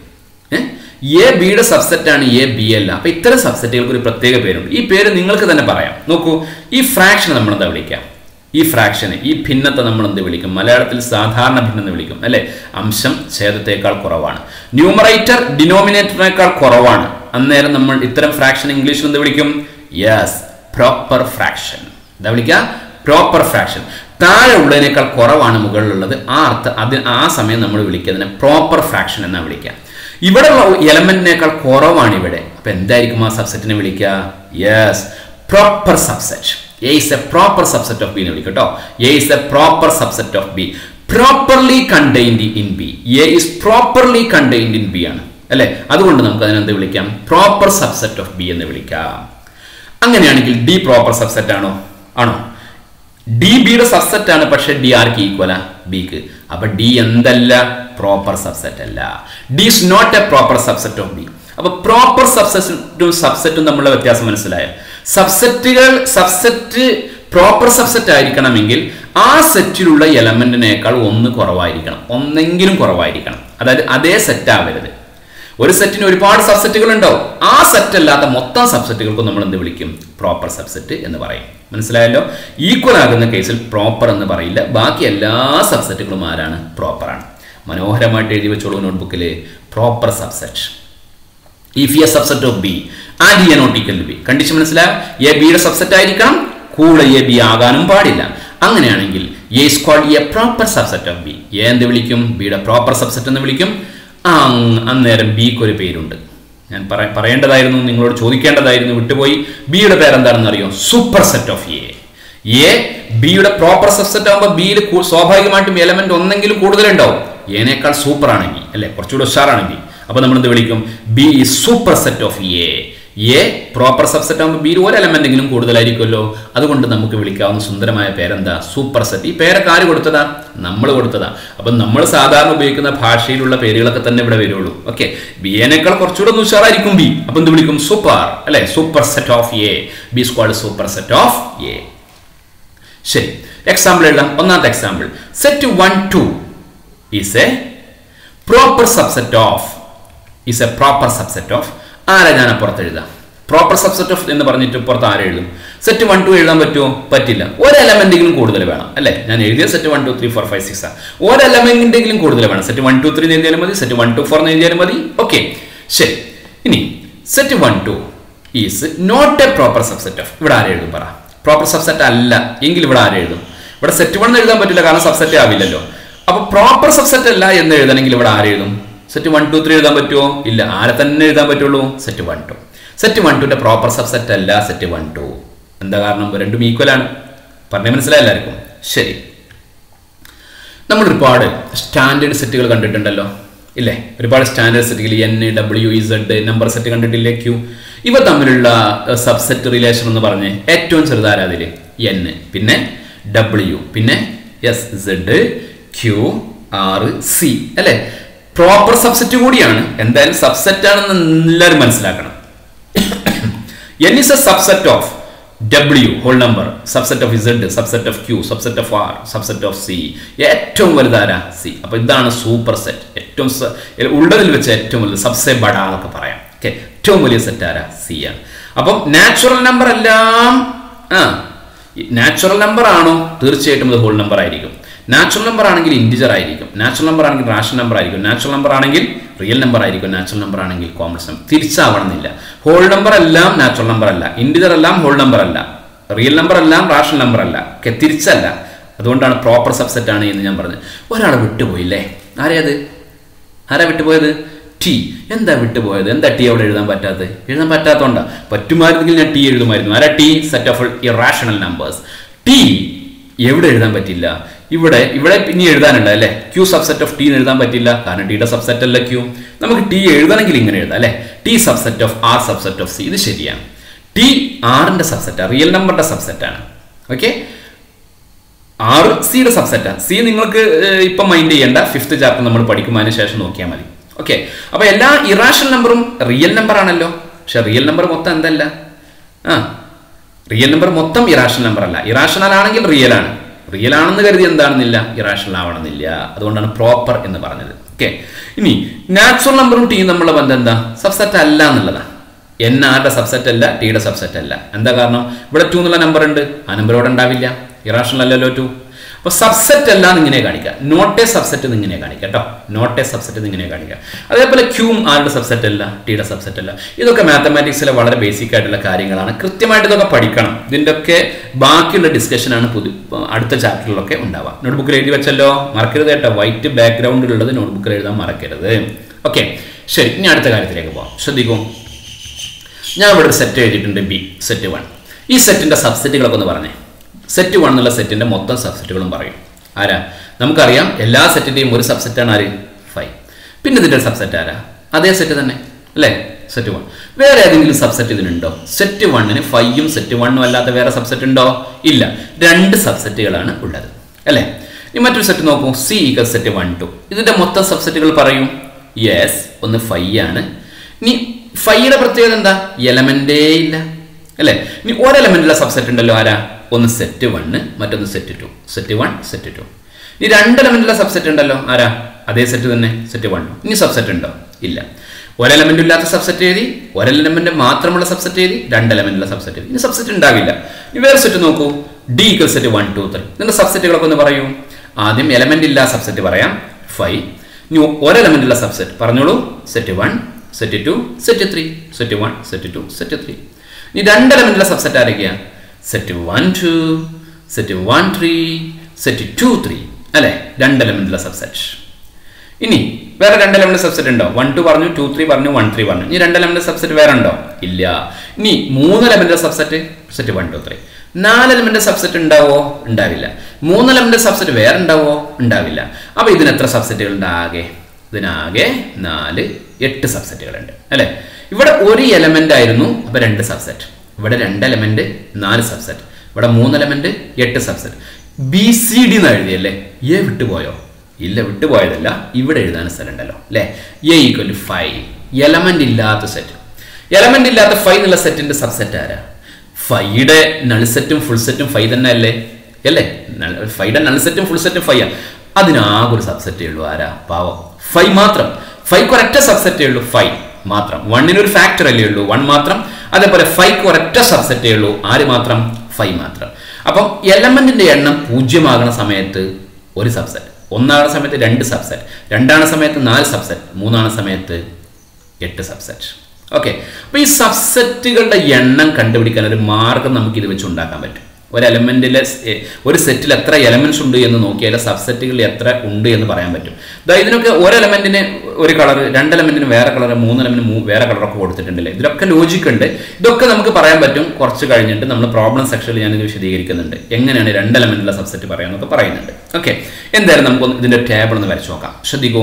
എ ബിയുടെ സബ്സെറ്റ് ആണ് എ ബി അല്ല അപ്പൊ ഇത്തരം സബ്സെറ്റുകൾക്ക് ഒരു പ്രത്യേക പേരുണ്ട് ഈ പേര് നിങ്ങൾക്ക് തന്നെ പറയാം നോക്കൂ ഈ ഫ്രാക്ഷൻ നമ്മൾ എന്താ വിളിക്കാം ഈ ഫ്രാക്ഷനെ ഈ ഭിന്നത്തെ നമ്മൾ എന്ത് വിളിക്കും മലയാളത്തിൽ സാധാരണ ഭിന്നം എന്ന് വിളിക്കും അല്ലെ അംശം ഛേദത്തേക്കാൾ കുറവാണ് ന്യൂമറേറ്റർ ഡിനോമിനേറ്ററിനേക്കാൾ കുറവാണ് അന്നേരം നമ്മൾ ഇത്തരം ഫ്രാക്ഷൻ ഇംഗ്ലീഷിൽ എന്ത് വിളിക്കും യെസ് പ്രോപ്പർ ഫ്രാക്ഷൻ എന്താ വിളിക്കുക പ്രോപ്പർ ഫ്രാക്ഷൻ താഴെ ഉള്ളതിനേക്കാൾ കുറവാണ് മുകളിലുള്ളത് ആ അർത്ഥ അതിന് ആ സമയം നമ്മൾ വിളിക്കുന്നതിനെ പ്രോപ്പർ ഫ്രാക്ഷൻ എന്നാണ് വിളിക്കുക ഇവിടെ ഉള്ള എലമെന്റിനേക്കാൾ കുറവാണ് ഇവിടെ അപ്പൊ എന്തായിരിക്കും ആ സബ്സെറ്റിനെ വിളിക്കുക yes proper subset A is a proper subset of B എന്ന് വിളിക്കും കേട്ടോ A is a proper subset of B properly contained in B A is properly contained in B ആണ് അല്ലെ അതുകൊണ്ട് നമുക്ക് അതിനെന്ത് വിളിക്കാം പ്രോപ്പർ സബ്സെറ്റ് ഓഫ് ബി എന്ന് വിളിക്കാം അങ്ങനെയാണെങ്കിൽ ഡി പ്രോപ്പർ സബ്സെറ്റ് ആണോ ആണോ ഡി ബിയുടെ സബ്സെറ്റ് ആണ് പക്ഷെ ഡി ആർക്ക് ഈക്വല ബിക്ക് അപ്പൊ ഡി എന്തല്ല പ്രോപ്പർ സബ്സെറ്റ് അല്ല D is not a proper subset of B അപ്പൊ പ്രോപ്പർ സബ്സെറ്റും സബ്സെറ്റും തമ്മിലുള്ള വ്യത്യാസം മനസ്സിലായോ സബ്സെറ്റുകൾ സബ്സെറ്റ് പ്രോപ്പർ സബ്സെറ്റ് ആയിരിക്കണമെങ്കിൽ ആ സെറ്റിലുള്ള എലമെന്റിനേക്കാൾ ഒന്ന് കുറവായിരിക്കണം ഒന്നെങ്കിലും കുറവായിരിക്കണം അതായത് അതേ സെറ്റ് ആവരുത് ഒരു സെറ്റിന് ഒരുപാട് സബ്സെറ്റുകൾ ഉണ്ടാവും ആ സെറ്റ് അല്ലാത്ത മൊത്തം സബ്സെറ്റുകൾക്കും നമ്മൾ എന്ത് വിളിക്കും പ്രോപ്പർ സബ്സെറ്റ് എന്ന് പറയും മനസ്സിലായല്ലോ ഈക്വൽ ആകുന്ന കേസിൽ പ്രോപ്പർ എന്ന് പറയില്ല ബാക്കി എല്ലാ സബ്സെറ്റുകളും ആരാണ് പ്രോപ്പറാണ് മനോഹരമായിട്ട് എഴുതി വെച്ചോളൂ നോട്ട്ബുക്കിൽ proper subset if A subset of B and A not equal to B condition മനസ്സിലായോ എ ബിയുടെ സബ്സെറ്റ് ആയിരിക്കണം കൂടെ എ ബി ആകാനും പാടില്ല അങ്ങനെയാണെങ്കിൽ A is called a proper subset of B A എന്ത് വിളിക്കും ബിയുടെ പ്രോപ്പർ സബ്സെറ്റ് എന്ന് വിളിക്കും അന്നേരം ബിക്ക് ഒരു പേരുണ്ട് ഞാൻ പറയേണ്ടതായിരുന്നു നിങ്ങളോട് ചോദിക്കേണ്ടതായിരുന്നു വിട്ടുപോയി ബിയുടെ പേരെന്താണെന്ന് അറിയോ super set of A A ബിയുടെ പ്രോപ്പർ സബ്സെറ്റ് ആകുമ്പോൾ ബിയിൽ സ്വാഭാവികമായിട്ടും എലമെന്റ് ഒന്നെങ്കിലും കൂടുതലുണ്ടാവും എനേക്കാൾ സൂപ്പർ ആണെങ്കിൽ അല്ലെ കുറച്ചുകൂടെ ഉഷാറാണെങ്കിൽ അപ്പൊ നമ്മൾ എന്ത് വിളിക്കും B is super set of A A proper subset ആകുമ്പോൾ ബിയിൽ ഒരു എലമെന്റെങ്കിലും കൂടുതലായിരിക്കുമല്ലോ അതുകൊണ്ട് നമുക്ക് വിളിക്കാവുന്ന സുന്ദരമായ പേരെന്താ സൂപ്പർ സെറ്റ് ഈ പേരൊക്കെ ആര് കൊടുത്തതാ നമ്മൾ കൊടുത്തതാ അപ്പം നമ്മൾ സാധാരണ ഉപയോഗിക്കുന്ന ഭാഷയിലുള്ള പേരുകളൊക്കെ തന്നെ ഇവിടെ വരുള്ളൂ ഓക്കെ ബി എനേക്കാൾ കുറച്ചുകൂടെ ഒന്ന് ഉഷാറായിരിക്കും ബി അപ്പം എന്ത് വിളിക്കും സൂപ്പർ അല്ലെ super set of A B squad super set of A ശരി എക്സാമ്പിൾ എഴുതാം ഒന്നാമത്തെ example set one two is a proper subset of is a proper subset of ആരെ ഞാൻ അപ്പുറത്ത് എഴുതാം പ്രോപ്പർ സബ്സെറ്റ് ഓഫ് എന്ന് പറഞ്ഞിട്ട് പുറത്ത് ആരെ എഴുതും സെറ്റ് വൺ ടു എഴുതാൻ പറ്റുമോ പറ്റില്ല ഒരു എലമെന്റെങ്കിലും കൂടുതൽ വേണം അല്ലേ ഞാൻ എഴുതിയ set one two three four five six ഒരു എലമെന്റെങ്കിലും കൂടുതൽ വേണം സെറ്റ് വൺ ടു ത്രീ എഴുതിയാലും മതി സെറ്റ് വൺ ടു ഫോർ എഴുതിയാലും മതി ഓക്കെ ശരി ഇനി set one two is not a proper subset of ഇവിടെ ആരെ എഴുതും പറ പ്രോപ്പർ സബ്സെറ്റ് അല്ല എങ്കിൽ ഇവിടെ ആരെ എഴുതും ഇവിടെ സെറ്റ് വൺ എഴുതാൻ പറ്റില്ല കാരണം സബ്സെറ്റ് ആവില്ലല്ലോ അപ്പൊ പ്രോപ്പർ സബ്സെറ്റ് അല്ല എന്ന് എഴുതണമെങ്കിൽ ഇവിടെ ആരെ എഴുതും സെറ്റ് വൺ ടു ത്രീ എഴുതാൻ പറ്റുമോ ഇല്ല ആരെ തന്നെ എഴുതാൻ പറ്റുള്ളൂ set one two set one ടുന്റെ പ്രോപ്പർ സബ്സെറ്റ് അല്ല സെറ്റ് വൺ ടു എന്താ കാരണം രണ്ടും ഈക്വൽ ആണ് പറഞ്ഞ മനസ്സിലായി എല്ലാവർക്കും ശരി നമ്മൾ ഒരുപാട് സ്റ്റാൻഡേർഡ് സെറ്റുകൾ കണ്ടിട്ടുണ്ടല്ലോ ഇല്ലേ ഒരുപാട് സ്റ്റാൻഡേർഡ് സെറ്റുകൾ N W Z number set കണ്ടിട്ടില്ലേ ക്യൂ ഇവ തമ്മിലുള്ള സബ്സെറ്റ് റിലേഷൻ എന്ന് പറഞ്ഞ് ഏറ്റവും ചെറുതാരാ അതിൽ എൻ പിന്നെ ഡബ്ല്യു പിന്നെ S Z Q R C അല്ലേ പ്രോപ്പർ സബ്സെറ്റ് കൂടിയാണ് എന്തായാലും സബ്സെറ്റ് ആണെന്ന് എല്ലാവരും മനസ്സിലാക്കണം N is a subset of W whole number subset of Z subset of Q subset of R subset of C ഏറ്റവും വലുതാരാ സി അപ്പോൾ ഇതാണ് സൂപ്പർ സെറ്റ് ഏറ്റവും സ- ഉള്ളതിൽ വെച്ച് ഏറ്റവും വലുത് സബ്സെ ബഡ എന്നൊക്കെ പറയാം ഓക്കെ ഏറ്റവും വലിയ സെറ്റ് ആരാ സി ആണ് അപ്പം നാച്ചുറൽ നമ്പർ എല്ലാം ആ നാച്ചുറൽ നമ്പർ ആണോ തീർച്ചയായിട്ടും ഇത് ഹോൾ നമ്പർ ആയിരിക്കും നാച്ചുറൽ നമ്പർ ആണെങ്കിൽ ഇൻഡിജർ ആയിരിക്കും നാച്ചുറൽ നമ്പർ ആണെങ്കിൽ റാഷണൽ നമ്പർ ആയിരിക്കും നാച്ചുറൽ നമ്പർ ആണെങ്കിൽ റിയൽ നമ്പർ ആയിരിക്കും നാച്ചുറൽ നമ്പർ ആണെങ്കിൽ കോംപ്ലക്സ് നമ്പർ തിരിച്ചാവണമെന്നില്ല ഹോൾ നമ്പർ എല്ലാം നാച്ചുറൽ നമ്പർ അല്ല ഇൻഡിജർ എല്ലാം ഹോൾ നമ്പർ അല്ല റിയൽ നമ്പർ എല്ലാം റാഷണൽ നമ്പർ അല്ല ഒക്കെ തിരിച്ചല്ല അതുകൊണ്ടാണ് പ്രോപ്പർ സബ്സെറ്റ് ആണ് എന്ന് ഞാൻ പറഞ്ഞത് ഒരാൾ വിട്ടുപോയില്ലേ ആരെയത് ആരാ വിട്ടുപോയത് ടി എന്താ വിട്ടുപോയത് എന്താ ടി അവിടെ എഴുതാൻ പറ്റാത്തത് എഴുതാൻ പറ്റാത്തതുകൊണ്ടാ പറ്റുമായിരുന്നെങ്കിൽ ഞാൻ ടി എഴുതുമായിരുന്നു ആരാ T set of irrational numbers T എവിടെ എഴുതാൻ പറ്റില്ല ഇവിടെ ഇവിടെ പിന്നെ എഴുതാനുണ്ട് അല്ലേ ക്യൂ സബ്സെറ്റ് ഓഫ് ടി എന്ന് എഴുതാൻ പറ്റില്ല കാരണം ടിയുടെ സബ്സെറ്റ് അല്ല ക്യൂ നമുക്ക് ടി എഴുതണമെങ്കിൽ ഇങ്ങനെ എഴുതാം അല്ലേ T subset of R subset of C ഇത് ശരിയാണ് ടി ആറിന്റെ സബ്സെറ്റാണ് റിയൽ നമ്പറിന്റെ സബ്സെറ്റാണ് ഓക്കെ ആറ് സിയുടെ സബ്സെറ്റാണ് സി നിങ്ങൾക്ക് ഏഹ്, ഇപ്പം മൈൻഡ് ചെയ്യേണ്ട ഫിഫ്ത്ത് ചാപ്റ്റർ നമ്മൾ പഠിക്കുമ്പോൾ ശേഷം നോക്കിയാൽ മതി ഓക്കെ അപ്പൊ എല്ലാ ഇറാഷണൽ നമ്പറും റിയൽ നമ്പർ ആണല്ലോ പക്ഷെ റിയൽ നമ്പർ മൊത്തം എന്തല്ല ആ റിയൽ നമ്പർ മൊത്തം ഇറാഷണൽ നമ്പർ അല്ല ഇറാഷണൽ ആണെങ്കിൽ റിയൽ ആണ് റിയൽ ആണെന്ന് കരുതി എന്താണെന്നില്ല ഇറാഷണൽ ആവണമെന്നില്ല അതുകൊണ്ടാണ് പ്രോപ്പർ എന്ന് പറഞ്ഞത് ഓക്കെ ഇനി നാച്ചുറൽ നമ്പറും ടീയും തമ്മിലുള്ള ബന്ധം എന്താ സബ്സെറ്റ് അല്ല എന്നുള്ളതാണ് എൻ ആരുടെ സബ്സെറ്റ് അല്ല ടിയുടെ സബ്സെറ്റ് അല്ല എന്താ കാരണം ഇവിടെ ടു എന്നുള്ള നമ്പർ ഉണ്ട് ആ നമ്പർ ഇവിടെ ഉണ്ടാവില്ല ഇറാഷണൽ അല്ലല്ലോ ടു അപ്പൊ സബ്സെറ്റ് അല്ല എന്ന് ഇങ്ങനെ കാണിക്കുക നോട്ട് എ സബ്സെറ്റ് എന്ന് ഇങ്ങനെ കാണിക്കുക കേട്ടോ നോട്ട് എ സബ്സെറ്റ് എന്ന് ഇങ്ങനെ കാണിക്കുക അതേപോലെ ക്യൂം ആരുടെ സബ്സെറ്റ് അല്ല ടിയുടെ സബ്സെറ്റ് അല്ല ഇതൊക്കെ മാത്തമാറ്റിക്സിലെ വളരെ ബേസിക് ആയിട്ടുള്ള കാര്യങ്ങളാണ് കൃത്യമായിട്ട് ഇതൊക്കെ പഠിക്കണം ഇതിൻ്റെ ഒക്കെ ബാക്കിയുള്ള ഡിസ്കഷനാണ് പുതു അടുത്ത ചാപ്റ്ററിലൊക്കെ ഉണ്ടാവുക നോട്ട്ബുക്കിൽ എഴുതി വെച്ചല്ലോ മറക്കരുത് കേട്ടോ വൈറ്റ് ബാക്ക്ഗ്രൗണ്ടിലുള്ളത് നോട്ട്ബുക്കിൽ എഴുതാൻ മറക്കരുത് ഓക്കെ ശരി ഇനി അടുത്ത കാര്യത്തിലേക്ക് പോവാം ശ്രദ്ധിക്കൂ ഞാൻ ഇവിടെ ഒരു സെറ്റ് എഴുതിയിട്ടുണ്ട് ബി സെറ്റ് വൺ ഈ സെറ്റിന്റെ സബ്സെറ്റുകളൊക്കെ ഒന്ന് പറഞ്ഞേ സെറ്റ് വൺ എന്നുള്ള സെറ്റിന്റെ മൊത്തം സബ്സെറ്റുകളും പറയും ആരാ നമുക്കറിയാം എല്ലാ സെറ്റിന്റെയും ഒരു സബ്സെറ്റാണ് ആര് ഫൈവ് പിന്നെ ഇതിന്റെ സബ്സെറ്റ് ആരാ അതേ സെറ്റ് തന്നെ അല്ലേ സെറ്റ് വൺ വേറെ ഏതെങ്കിലും സബ്സെറ്റ് ഇതിനുണ്ടോ സെറ്റ് വണ്ണിന് ഫൈവും സെറ്റ് വണ്ണും അല്ലാത്ത വേറെ സബ്സെറ്റ് ഉണ്ടോ ഇല്ല രണ്ട് സബ്സെറ്റുകളാണ് ഉള്ളത് അല്ലേ ഇനി മറ്റൊരു സെറ്റ് നോക്കൂ C equal set one two ഇതിന്റെ മൊത്തം സബ്സെറ്റുകൾ പറയും യെസ് ഒന്ന് ഫൈവ് ആണ് ഇനി ഫൈയുടെ പ്രത്യേകത എന്താ എലമെന്റേ ഇല്ല അല്ലേ ഇനി ഒരു എലമെന്റിലെ സബ്സെറ്റ് ഉണ്ടല്ലോ ആരാ ഒന്ന് സെറ്റ് വണ്ണ് മറ്റൊന്ന് set two set one set two ഇനി രണ്ട് എലമെന്റിലെ സബ്സെറ്റ് ഉണ്ടല്ലോ ആരാ അതേ സെറ്റ് തന്നെ സെറ്റ് വൺ ഇനി സബ്സെറ്റ് ഉണ്ടോ ഇല്ല ഒരു എലമെന്റ് ഇല്ലാത്ത സബ്സെറ്റ് എഴുതി ഒരു എലമെന്റ് മാത്രമുള്ള സബ്സെറ്റ് എഴുതി രണ്ട് എലമെന്റുള്ള സബ്സെറ്റ് എഴുതി ഇനി സബ്സെറ്റ് ഉണ്ടാവില്ല ഇനി വേറെ സെറ്റ് നോക്കൂ D equal set one two three ഇതിന്റെ സബ്സെറ്റുകളൊക്കെ ഒന്ന് പറയൂ ആദ്യം എലമെന്റ് ഇല്ല സബ്സെറ്റ് പറയാം ഫൈവ് ഇനി ഒരു എലമെന്റ് ഉള്ള സബ്സെറ്റ് പറഞ്ഞോളൂ set one set two set three set one set two set three ഇനി രണ്ട് എലമെന്റുള്ള സബ്സെറ്റ് ആരൊക്കെയാ set one two set one three set two three അല്ലെ രണ്ട് എലമെന്റുള്ള സബ്സെറ്റ് ഇനി വേറെ രണ്ട് എലമെന്റ് സബ്സെറ്റ് ഉണ്ടോ വൺ ടു പറഞ്ഞു ടു ത്രീ പറഞ്ഞു വൺ ത്രീ പറഞ്ഞു ഇനി രണ്ട് എലമെന്റ് സബ്സെറ്റ് വേറെ ഉണ്ടോ ഇല്ല ഇനി മൂന്ന് element subset set one two three നാല് എലമെന്റ് സബ്സെറ്റ് ഉണ്ടാവോ ഉണ്ടാവില്ല മൂന്ന് എലമെന്റ് സബ്സെറ്റ് വേറെ ഉണ്ടാവോ ഉണ്ടാവില്ല അപ്പൊ ഇതിന് എത്ര സബ്സെറ്റുകൾ ഉണ്ടാകെ ഇതിനാകെ നാല് എട്ട് സബ്സെറ്റുകളുണ്ട് അല്ലെ ഇവിടെ ഒരു എലമെന്റ് ആയിരുന്നു അപ്പൊ രണ്ട് സബ്സെറ്റ് ഇവിടെ രണ്ട് എലമെന്റ് നാല് സബ്സെറ്റ് ഇവിടെ മൂന്ന് എലമെന്റ് എട്ട് സബ്സെറ്റ് ബി സി ഡി എന്ന് എഴുതിയല്ലേ എ വിട്ടുപോയോ ഇല്ല വിട്ടുപോയതല്ല ഇവിടെ എഴുതാൻ സ്ഥലം ഉണ്ടല്ലോ അല്ലേ എ ഈക്വൽ ഫൈവ് എലമെന്റ് ഇല്ലാത്ത സെറ്റ് എലമെന്റ് ഇല്ലാത്ത ഫൈവ് എന്നുള്ള സെറ്റിന്റെ സബ്സെറ്റ് ആരാ ഫൈയുടെ നൾ സെറ്റും ഫുൾ സെറ്റും ഫൈവ് തന്നെ അല്ലേ അല്ലേ ഫൈയുടെ നൾ സെറ്റും ഫുൾ സെറ്റും ഫൈവ് ആണ് അതിനാകെ ഒരു സബ്സെറ്റേ ഉള്ളൂ ആരാ പാവം ഫൈവ് മാത്രം ഫൈവ് ഒരൊറ്റ സബ്സെറ്റേ ഉള്ളൂ ഫൈവ് മാത്രം വണ്ണിന് ഒരു ഫാക്ടർ അല്ലേ ഉള്ളൂ വൺ മാത്രം അതേപോലെ ഫൈവ് ഒരൊറ്റ സബ്സെറ്റേ ഉള്ളൂ ആര് മാത്രം ഫൈവ് മാത്രം അപ്പം എലമെന്റിന്റെ എണ്ണം പൂജ്യമാകുന്ന സമയത്ത് ഒരു സബ്സെറ്റ് ഒന്നാണ് സമയത്ത് രണ്ട് സബ്സെറ്റ് രണ്ടാണ് സമയത്ത് നാല് സബ്സെറ്റ് മൂന്നാണ് സമയത്ത് എട്ട് സബ്സെറ്റ് ഓക്കെ അപ്പോൾ ഈ സബ്സെറ്റുകളുടെ എണ്ണം കണ്ടുപിടിക്കാൻ ഒരു മാർഗം നമുക്ക് ഇത് വെച്ച് ഉണ്ടാക്കാൻ പറ്റും ഒരു എലമെന്റിലെ ഒരു സെറ്റിൽ എത്ര എലമെന്റ്സ് ഉണ്ട് എന്ന് നോക്കിയാൽ സബ്സെറ്റുകളിൽ എത്ര ഉണ്ട് എന്ന് പറയാൻ പറ്റും ദാ ഇതിനൊക്കെ ഒരു എലമെന്റിന് ഒരു കളർ രണ്ട് എലമെന്റിന് വേറെ കളർ മൂന്ന് എലമെന്റിന് വേറെ കളറൊക്കെ കൊടുത്തിട്ടുണ്ടല്ലേ ഇതിലൊക്കെ ലോജിക് ഉണ്ട് ഇതൊക്കെ നമുക്ക് പറയാൻ പറ്റും കുറച്ച് കഴിഞ്ഞിട്ട് നമ്മൾ പ്രോബ്ലം സെക്ഷനിൽ ഞാനിത് വിശദീകരിക്കുന്നുണ്ട് എങ്ങനെയാണ് രണ്ട് എലമെന്റിലെ സബ്സെറ്റ് പറയാമെന്നൊക്കെ പറയുന്നുണ്ട് ഓക്കെ എന്തായാലും നമുക്ക് ഇതിന്റെ ടേബിൾ ഒന്ന് വരച്ചു നോക്കാം ശ്രദ്ധിക്കൂ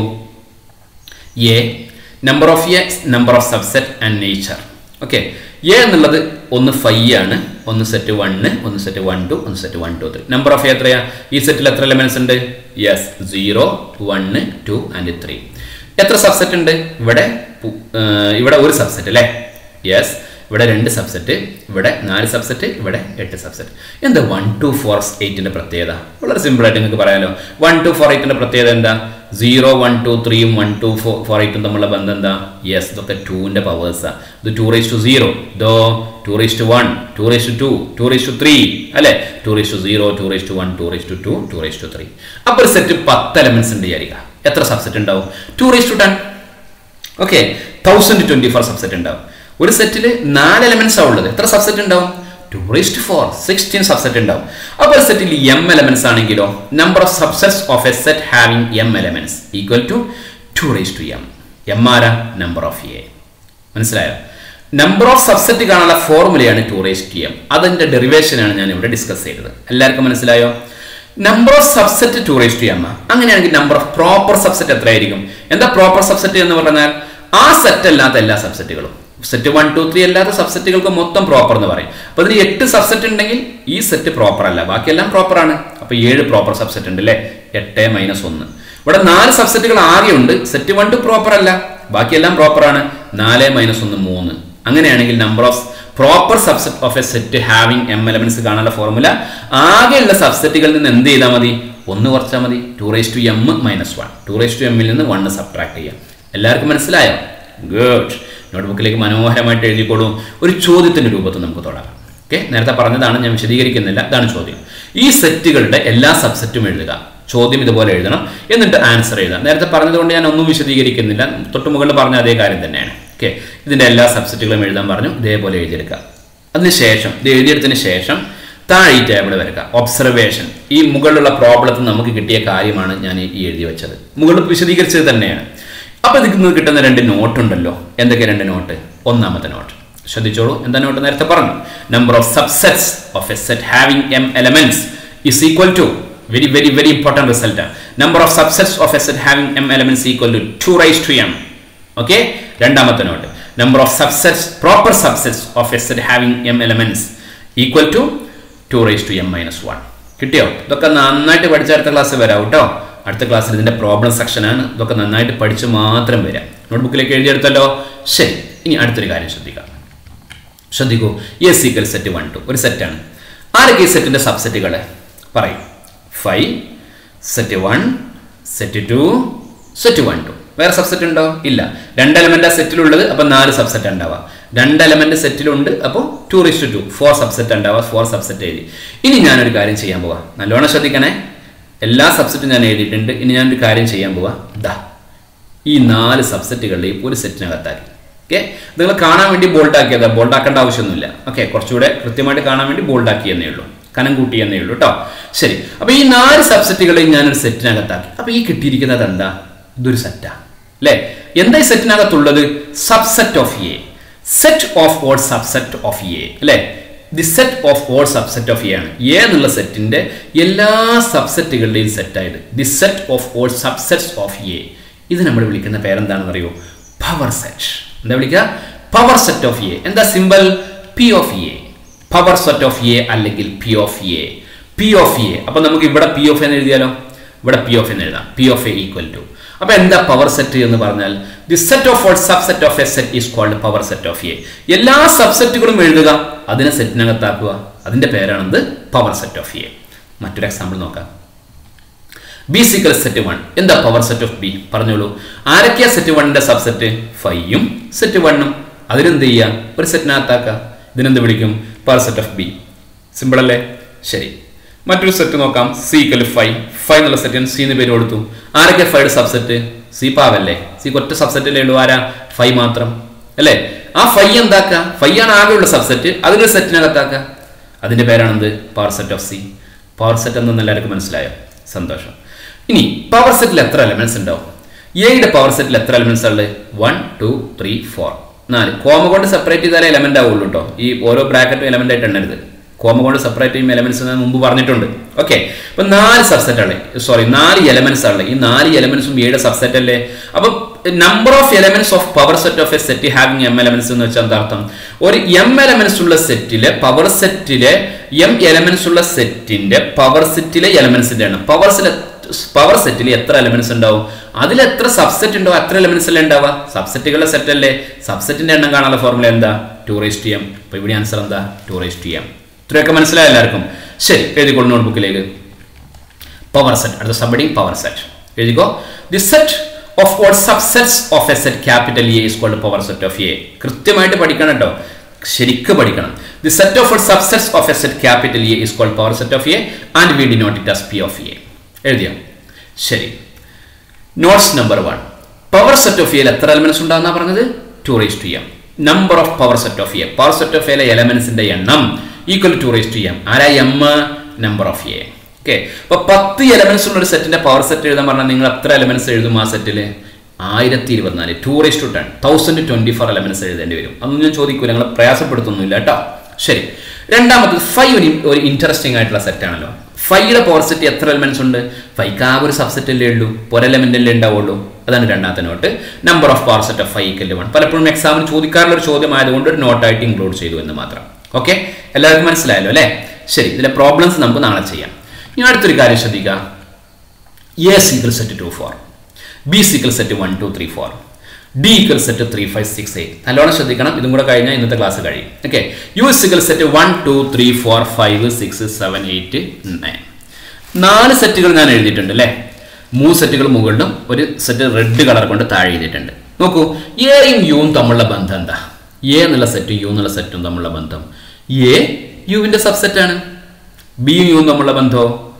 A number of A number of subset and nature okay A എന്നുള്ളത് ഒന്ന് ഫൈവ് ആണ് ഒന്ന് സെറ്റ് വണ്ണ് ഒന്ന് സെറ്റ് വൺ ടു ഒന്ന് set one two three number of A എത്രയാ ഈ സെറ്റിൽ എത്ര എലമെന്റ്സ് ഉണ്ട് yes zero one two and three എത്ര സബ്സെറ്റ് ഉണ്ട് ഇവിടെ പു- ഏർ ഇവിടെ ഒരു സബ്സെറ്റ് അല്ലേ യെസ് ഇവിടെ രണ്ട് സബ്സെറ്റ് ഇവിടെ നാല് സബ്സെറ്റ് ഇവിടെ എട്ട് സബ്സെറ്റ് എന്താ വൺ ടു ഫോർ എയ്റ്റിന്റെ പ്രത്യേകത വളരെ സിമ്പിൾ ആയിട്ട് നിങ്ങൾക്ക് പറയാലോ വൺ ടു ഫോർ എയ്റ്റിന്റെ പ്രത്യേകത എന്താ സീറോ വൺ ടു ത്രീയും വൺ ടു ഫോർ ഫോർ എയ്റ്റും തമ്മിലുള്ള ബന്ധം എന്താ യെസ് ഇതൊക്കെ ടൂവിന്റെ പവേഴ്സാണ് ഇത് ടു റേസ് ടു സീറോ ദോ two raise to one two raise to two two raise to three അല്ലെ two raise to zero two raise to one two raise to two two raise to three അപ്പോൾ ഒരു set പത്ത് elements ഉണ്ട് വിചാരിക്കുക എത്ര subset ഉണ്ടാവും two raise to ten okay thousand twenty four subset ഉണ്ടാവും ഒരു സെറ്റിൽ നാല് എലമെന്റ്സ് ആണ് ഉള്ളത് എത്ര സബ്സെറ്റ് ഉണ്ടാവും two raised four sixteen subset ഉണ്ടാവും അപ്പോൾ ഒരു സെറ്റിൽ എം എലമെന്റ്സ് ആണെങ്കിലോ number of subsets of A set having m elements equal to two raise to m m ആരാ നമ്പർ ഓഫ് എ മനസ്സിലായോ നമ്പർ ഓഫ് സബ്സെറ്റ് കാണാനുള്ള ഫോർമുലയാണ് ടു റേസ് ടു എം അതിന്റെ ഡെറിവേഷനാണ് ഞാൻ ഇവിടെ ഡിസ്കസ് ചെയ്തത് എല്ലാവർക്കും മനസ്സിലായോ number of subset two raise to m അങ്ങനെയാണെങ്കിൽ നമ്പർ ഓഫ് പ്രോപ്പർ സബ്സെറ്റ് എത്രയായിരിക്കും എന്താ പ്രോപ്പർ സബ്സെറ്റ് എന്ന് പറഞ്ഞാൽ ആ സെറ്റ് അല്ലാത്ത എല്ലാ സബ്സെറ്റുകളും സെറ്റ് വൺ ടു ത്രീ അല്ലാത്ത സബ്സെറ്റുകൾക്ക് മൊത്തം പ്രോപ്പർ എന്ന് പറയും അപ്പൊ ഇതിന് എട്ട് സബ്സെറ്റ് ഉണ്ടെങ്കിൽ ഈ സെറ്റ് പ്രോപ്പർ അല്ല ബാക്കിയെല്ലാം പ്രോപ്പർ ആണ് അപ്പൊ ഏഴ് പ്രോപ്പർ സബ്സെറ്റ് ഉണ്ട് അല്ലേ എട്ട് മൈനസ് ഒന്ന് ഇവിടെ നാല് സബ്സെറ്റുകൾ ആകെ ഉണ്ട് സെറ്റ് വൺ ടു പ്രോപ്പർ അല്ല ബാക്കിയെല്ലാം പ്രോപ്പർ ആണ് നാല് മൈനസ് ഒന്ന് മൂന്ന് അങ്ങനെയാണെങ്കിൽ number of proper subset of A set having m elements കാണാനുള്ള ഫോർമുല ആകെയുള്ള സബ്സെറ്റുകളിൽ നിന്ന് എന്ത് ചെയ്താൽ മതി ഒന്ന് കുറച്ചാൽ മതി two raise to m minus one two raise to എമ്മിൽ നിന്ന് വണ്ണ് സബ്ട്രാക്ട് ചെയ്യാം എല്ലാവർക്കും മനസ്സിലായോ ഗുഡ് നോട്ട്ബുക്കിലേക്ക് മനോഹരമായിട്ട് എഴുതിക്കോളൂ ഒരു ചോദ്യത്തിന്റെ രൂപത്തിൽ നമുക്ക് തുടങ്ങാം ഓക്കെ നേരത്തെ പറഞ്ഞതാണ് ഞാൻ വിശദീകരിക്കുന്നില്ല ഇതാണ് ചോദ്യം ഈ സെറ്റുകളുടെ എല്ലാ സബ്സെറ്റും എഴുതുക ചോദ്യം ഇതുപോലെ എഴുതണം എന്നിട്ട് ആൻസർ എഴുതാം നേരത്തെ പറഞ്ഞതുകൊണ്ട് ഞാൻ ഒന്നും വിശദീകരിക്കുന്നില്ല തൊട്ട് മുകളിൽ പറഞ്ഞ അതേ കാര്യം തന്നെയാണ് ഓക്കെ ഇതിന്റെ എല്ലാ സബ്സെറ്റുകളും എഴുതാൻ പറഞ്ഞു ഇതേപോലെ എഴുതിയെടുക്കുക അതിനുശേഷം ഇത് എഴുതിയെടുത്തതിന് ശേഷം താഴെ ഈ ടേബിൾ വരക്കുക ഒബ്സർവേഷൻ ഈ മുകളിലുള്ള പ്രോബ്ലത്തിൽ നമുക്ക് കിട്ടിയ കാര്യമാണ് ഞാൻ ഈ എഴുതി വെച്ചത് മുകളിൽ വിശദീകരിച്ചത് തന്നെയാണ് അപ്പൊ ഇതിൽ നിന്ന് കിട്ടുന്ന രണ്ട് നോട്ട് ഉണ്ടല്ലോ എന്തൊക്കെ രണ്ട് നോട്ട് ഒന്നാമത്തെ നോട്ട് ശ്രദ്ധിച്ചോളൂ എന്താ നോട്ട് നേരത്തെ പറഞ്ഞു number of subsets of A set having m elements is equal to very very very important result number of subsets of A set having m elements equal to two raise to m okay രണ്ടാമത്തെ note number of subsets proper subsets of A set having m elements equal to two raise to m minus one കിട്ടിയോ ഇതൊക്കെ നന്നായിട്ട് പഠിച്ച അടുത്ത class വരാം കേട്ടോ അടുത്ത ക്ലാസ്സിൽ ഇതിന്റെ പ്രോബ്ലം സെക്ഷനാണ് ഇതൊക്കെ നന്നായിട്ട് പഠിച്ച് മാത്രം വരാം നോട്ട്ബുക്കിലേക്ക് എഴുതിയെടുത്തല്ലോ ശരി ഇനി അടുത്തൊരു കാര്യം ശ്രദ്ധിക്കാം ശ്രദ്ധിക്കൂ എ സീക്കൽ സെറ്റ് വൺ ടു ഒരു സെറ്റാണ് ആരൊക്കെ ഈ സെറ്റിന്റെ സബ്സെറ്റുകൾ പറയും five set one set two set one two വേറെ സബ്സെറ്റ് ഉണ്ടോ ഇല്ല രണ്ട് എലമെന്റ് ആ സെറ്റിലുള്ളത് അപ്പൊ നാല് സബ്സെറ്റ് ഉണ്ടാവുക രണ്ട് എലമെന്റ് സെറ്റിലുണ്ട് അപ്പോൾ to wrist to four subset ഉണ്ടാവുക ഫോർ സബ്സെറ്റ് എഴുതി ഇനി ഞാനൊരു കാര്യം ചെയ്യാൻ പോവാ നല്ലോണം ശ്രദ്ധിക്കണേ എല്ലാ സബ്സെറ്റും ഞാൻ എഴുതിയിട്ടുണ്ട് ഇനി ഞാനൊരു കാര്യം ചെയ്യാൻ പോവാ ദാ ഈ നാല് സബ്സെറ്റുകളുടെയും ഒരു സെറ്റിനകത്താക്കി ഓക്കെ നിങ്ങൾ കാണാൻ വേണ്ടി ബോൾഡ് ആക്കിയതാ ബോൾഡ് ആക്കേണ്ട ആവശ്യമൊന്നുമില്ല ഓക്കെ കുറച്ചുകൂടെ കൃത്യമായിട്ട് കാണാൻ വേണ്ടി ബോൾഡ് ആക്കിയെന്നേ ഉള്ളൂ കനം കൂട്ടി എന്നേ ഉള്ളൂ കേട്ടോ ശരി അപ്പൊ ഈ നാല് സബ്സെറ്റുകളെയും ഞാനൊരു സെറ്റിനകത്താക്കി അപ്പൊ ഈ കിട്ടിയിരിക്കുന്നത് എന്താ ഇതൊരു സെറ്റാ അല്ലേ എന്താ ഈ സെറ്റിനകത്തുള്ളത് subset of A set of all subset of A അല്ലേ the set of all subset of A ആണ് എ എന്നുള്ള സെറ്റിന്റെ എല്ലാ സബ്സെറ്റുകളുടെയും സെറ്റായത് the set of all subsets of A ഇത് നമ്മൾ വിളിക്കുന്ന പേരെന്താണെന്ന് അറിയോ പവർ സെറ്റ് എന്താ വിളിക്കുക പവർ സെറ്റ് ഓഫ് എ എന്താ simple P of A power set of A അല്ലെങ്കിൽ P of A P of A അപ്പൊ നമുക്ക് ഇവിടെ പി ഓഫ് എന്ന് എഴുതിയാലോ ഇവിടെ പി ഓഫ് എന്ന് എഴുതാം P of A equal to അപ്പൊ എന്താ പവർ സെറ്റ് എന്ന് പറഞ്ഞാൽ the set of all subset of A set is called power set of A എല്ലാ സബ്സെറ്റുകളും എഴുതുക അതിനെ സെറ്റിനകത്താക്കുക അതിന്റെ പേരാണെന്ത് പവർ സെറ്റ് ഓഫ് എ മറ്റൊരു എക്സാമ്പിൾ നോക്കാം ബി സിക്കൽ സെറ്റ് വൺ എന്താ പവർ സെറ്റ് ഓഫ് ബി പറഞ്ഞോളൂ ആരൊക്കെയാ സെറ്റ് വണ്ണിന്റെ സബ്സെറ്റ് ഫൈയും സെറ്റ് വണ്ണും അതിനെന്ത് ചെയ്യുക ഒരു സെറ്റിനകത്താക്കുക ഇതിനെന്ത് വിളിക്കും power set of B simple അല്ലേ ശരി മറ്റൊരു സെറ്റ് നോക്കാം സി കൽ ഫൈവ് ഫൈവ് എന്നുള്ള സെറ്റ് സി എന്ന് പേര് കൊടുത്തു ആരൊക്കെ ഫൈവ് സബ്സെറ്റ് സി പാവല്ലേ സി ഒറ്റ സബ്സെറ്റിലേ ഉള്ളൂ ആരാ ഫൈവ് മാത്രം അല്ലേ ആ ഫൈവ് എന്താക്കുക ഫൈവ് ആണ് ആകെയുള്ള സബ്സെറ്റ് അതിനൊരു സെറ്റിനകത്താക്കുക അതിന്റെ പേരാണെന്ത് power set of C power set എന്നെന്ന് എല്ലാവർക്കും മനസ്സിലായോ സന്തോഷം ഇനി പവർ സെറ്റിൽ എത്ര എലമെന്റ്സ് ഉണ്ടാവും എയുടെ പവർ സെറ്റിൽ എത്ര എലമെന്റ്സ് ഉള്ളത് വൺ ടു ത്രീ ഫോർ നാല് കോമ കൊണ്ട് സെപ്പറേറ്റ് ചെയ്താലേ എലമെന്റ് ആവുള്ളൂ കേട്ടോ ഈ ഓരോ ബ്രാക്കറ്റും എലമെന്റ് ആയിട്ട് എണ്ണരുത് കോമ കൊണ്ട് സെപ്പറേറ്റ് ചെയ്യുമ്പോൾ എലമെന്റ്സ് എന്ന് മുമ്പ് പറഞ്ഞിട്ടുണ്ട് ഓക്കെ അപ്പൊ നാല് സബ്സെറ്റ് ആണ് സോറി നാല് എലമെന്റ്സ് ആണ് ഈ നാല് എലമെന്റ്സും ഏഴ് സബ്സെറ്റ് അല്ലേ അപ്പൊ number of elements of power set of A set having m elements എന്ന് വെച്ചാൽ എന്താ അർത്ഥം ഒരു എം എലമെന്റ്സ് ഉള്ള സെറ്റിലെ പവർ സെറ്റിലെ എം എലമെന്റ്സ് ഉള്ള സെറ്റിന്റെ പവർ സെറ്റിലെ എലമെന്റ്സിന്റെ ആണ് പവർ പവർ സെറ്റിൽ എത്ര എലമെന്റ്സ് ഉണ്ടാവും അതിൽ എത്ര സബ്സെറ്റ് ഉണ്ടോ അത്ര എലമെന്റ്സ് അല്ലേ ഉണ്ടാവുക സബ്സെറ്റുകളുടെ സെറ്റ് അല്ലേ സബ്സെറ്റിന്റെ എണ്ണം കാണാനുള്ള ഫോർമുല എന്താ ടു റേസ് ടി എം അപ്പൊ ഇവിടെ ആൻസർ എന്താ ടു റേസ് ടി എം ഇത്രയൊക്കെ മനസ്സിലായ എല്ലാവർക്കും ശരി എഴുതിക്കോളൂ നോട്ട്ബുക്കിലേക്ക് പവർ സെറ്റ് അടുത്ത സബ്ഡിങ് പവർ സെറ്റ് എഴുതിക്കോ the set of all subsets of A set capital A is called power set of A കൃത്യമായിട്ട് പഠിക്കണം കേട്ടോ ശരിക്ക് പഠിക്കണം the set of all subsets of A set capital A is called power set of A and we denote it as P of A എഴുതിയോ ശരി notes number one power set of എയിൽ എത്ര elements ഉണ്ടാകുന്ന പറഞ്ഞത് two raise to M number of power set of A power set of എയിലെ എലമെന്റ്സിന്റെ എണ്ണം equal to raise to m ആരാ m number of A okay അപ്പൊ പത്ത് എലമെന്റ്സ് ഉള്ള ഒരു സെറ്റിന്റെ പവർ സെറ്റ് എഴുതാൻ പറഞ്ഞാൽ നിങ്ങൾ എത്ര എലമെന്റ്സ് എഴുതും ആ സെറ്റിൽ ആയിരത്തി ഇരുപത്തിനാല് two raise to ten thousand twenty four elements എഴുതേണ്ടി വരും അതൊന്നും ഞാൻ ചോദിക്കൂല ഞങ്ങൾ പ്രയാസപ്പെടുത്തൊന്നുമില്ല കേട്ടോ ശരി രണ്ടാമത്തത് ഫൈവ് ഒരു ഒരു ഇൻട്രസ്റ്റിംഗ് ആയിട്ടുള്ള സെറ്റ് ആണല്ലോ ഫൈയുടെ പവർ സെറ്റ് എത്ര എലമെന്റ്സ് ഉണ്ട് ഫൈക്ക് ആ ഒരു സബ്സെറ്റ് അല്ലേ ഉള്ളൂ ഒരു എലമെന്റ് അല്ലേ ഉണ്ടാവുള്ളൂ അതാണ് രണ്ടാമത്തെ note number of power set of five equal one പലപ്പോഴും എക്സാമിന് ചോദിക്കാറുള്ള ഒരു ചോദ്യം ആയതുകൊണ്ട് ഒരു നോട്ടായിട്ട് ഇൻക്ലൂഡ് ചെയ്തു എന്ന് മാത്രം ഓക്കെ എല്ലാവർക്കും മനസ്സിലായല്ലോ അല്ലേ ശരി ഇതിലെ പ്രോബ്ലംസ് നമുക്ക് നാളെ ചെയ്യാം ഇനി അടുത്തൊരു കാര്യം ശ്രദ്ധിക്കുക A equal set two four B is equal set one two three four D equal set three five six eight നല്ലോണം ശ്രദ്ധിക്കണം ഇതും കൂടെ കഴിഞ്ഞാൽ ഇന്നത്തെ ക്ലാസ് കഴിയും okay U is equal set one two three four five six seven eight nine നാല് സെറ്റുകൾ ഞാൻ എഴുതിയിട്ടുണ്ട് അല്ലേ മൂന്ന് സെറ്റുകൾ മുകളിലും ഒരു സെറ്റ് റെഡ് കളർ കൊണ്ട് താഴെ എഴുതിയിട്ടുണ്ട് നോക്കൂ എയും യുവും തമ്മിലുള്ള ബന്ധം എന്താ എ എന്നുള്ള സെറ്റും യു എന്നുള്ള സെറ്റും തമ്മിലുള്ള ബന്ധം എ യുവിന്റെ സബ്സെറ്റ് ആണ് ബിയും യുവും തമ്മിലുള്ള ബന്ധോ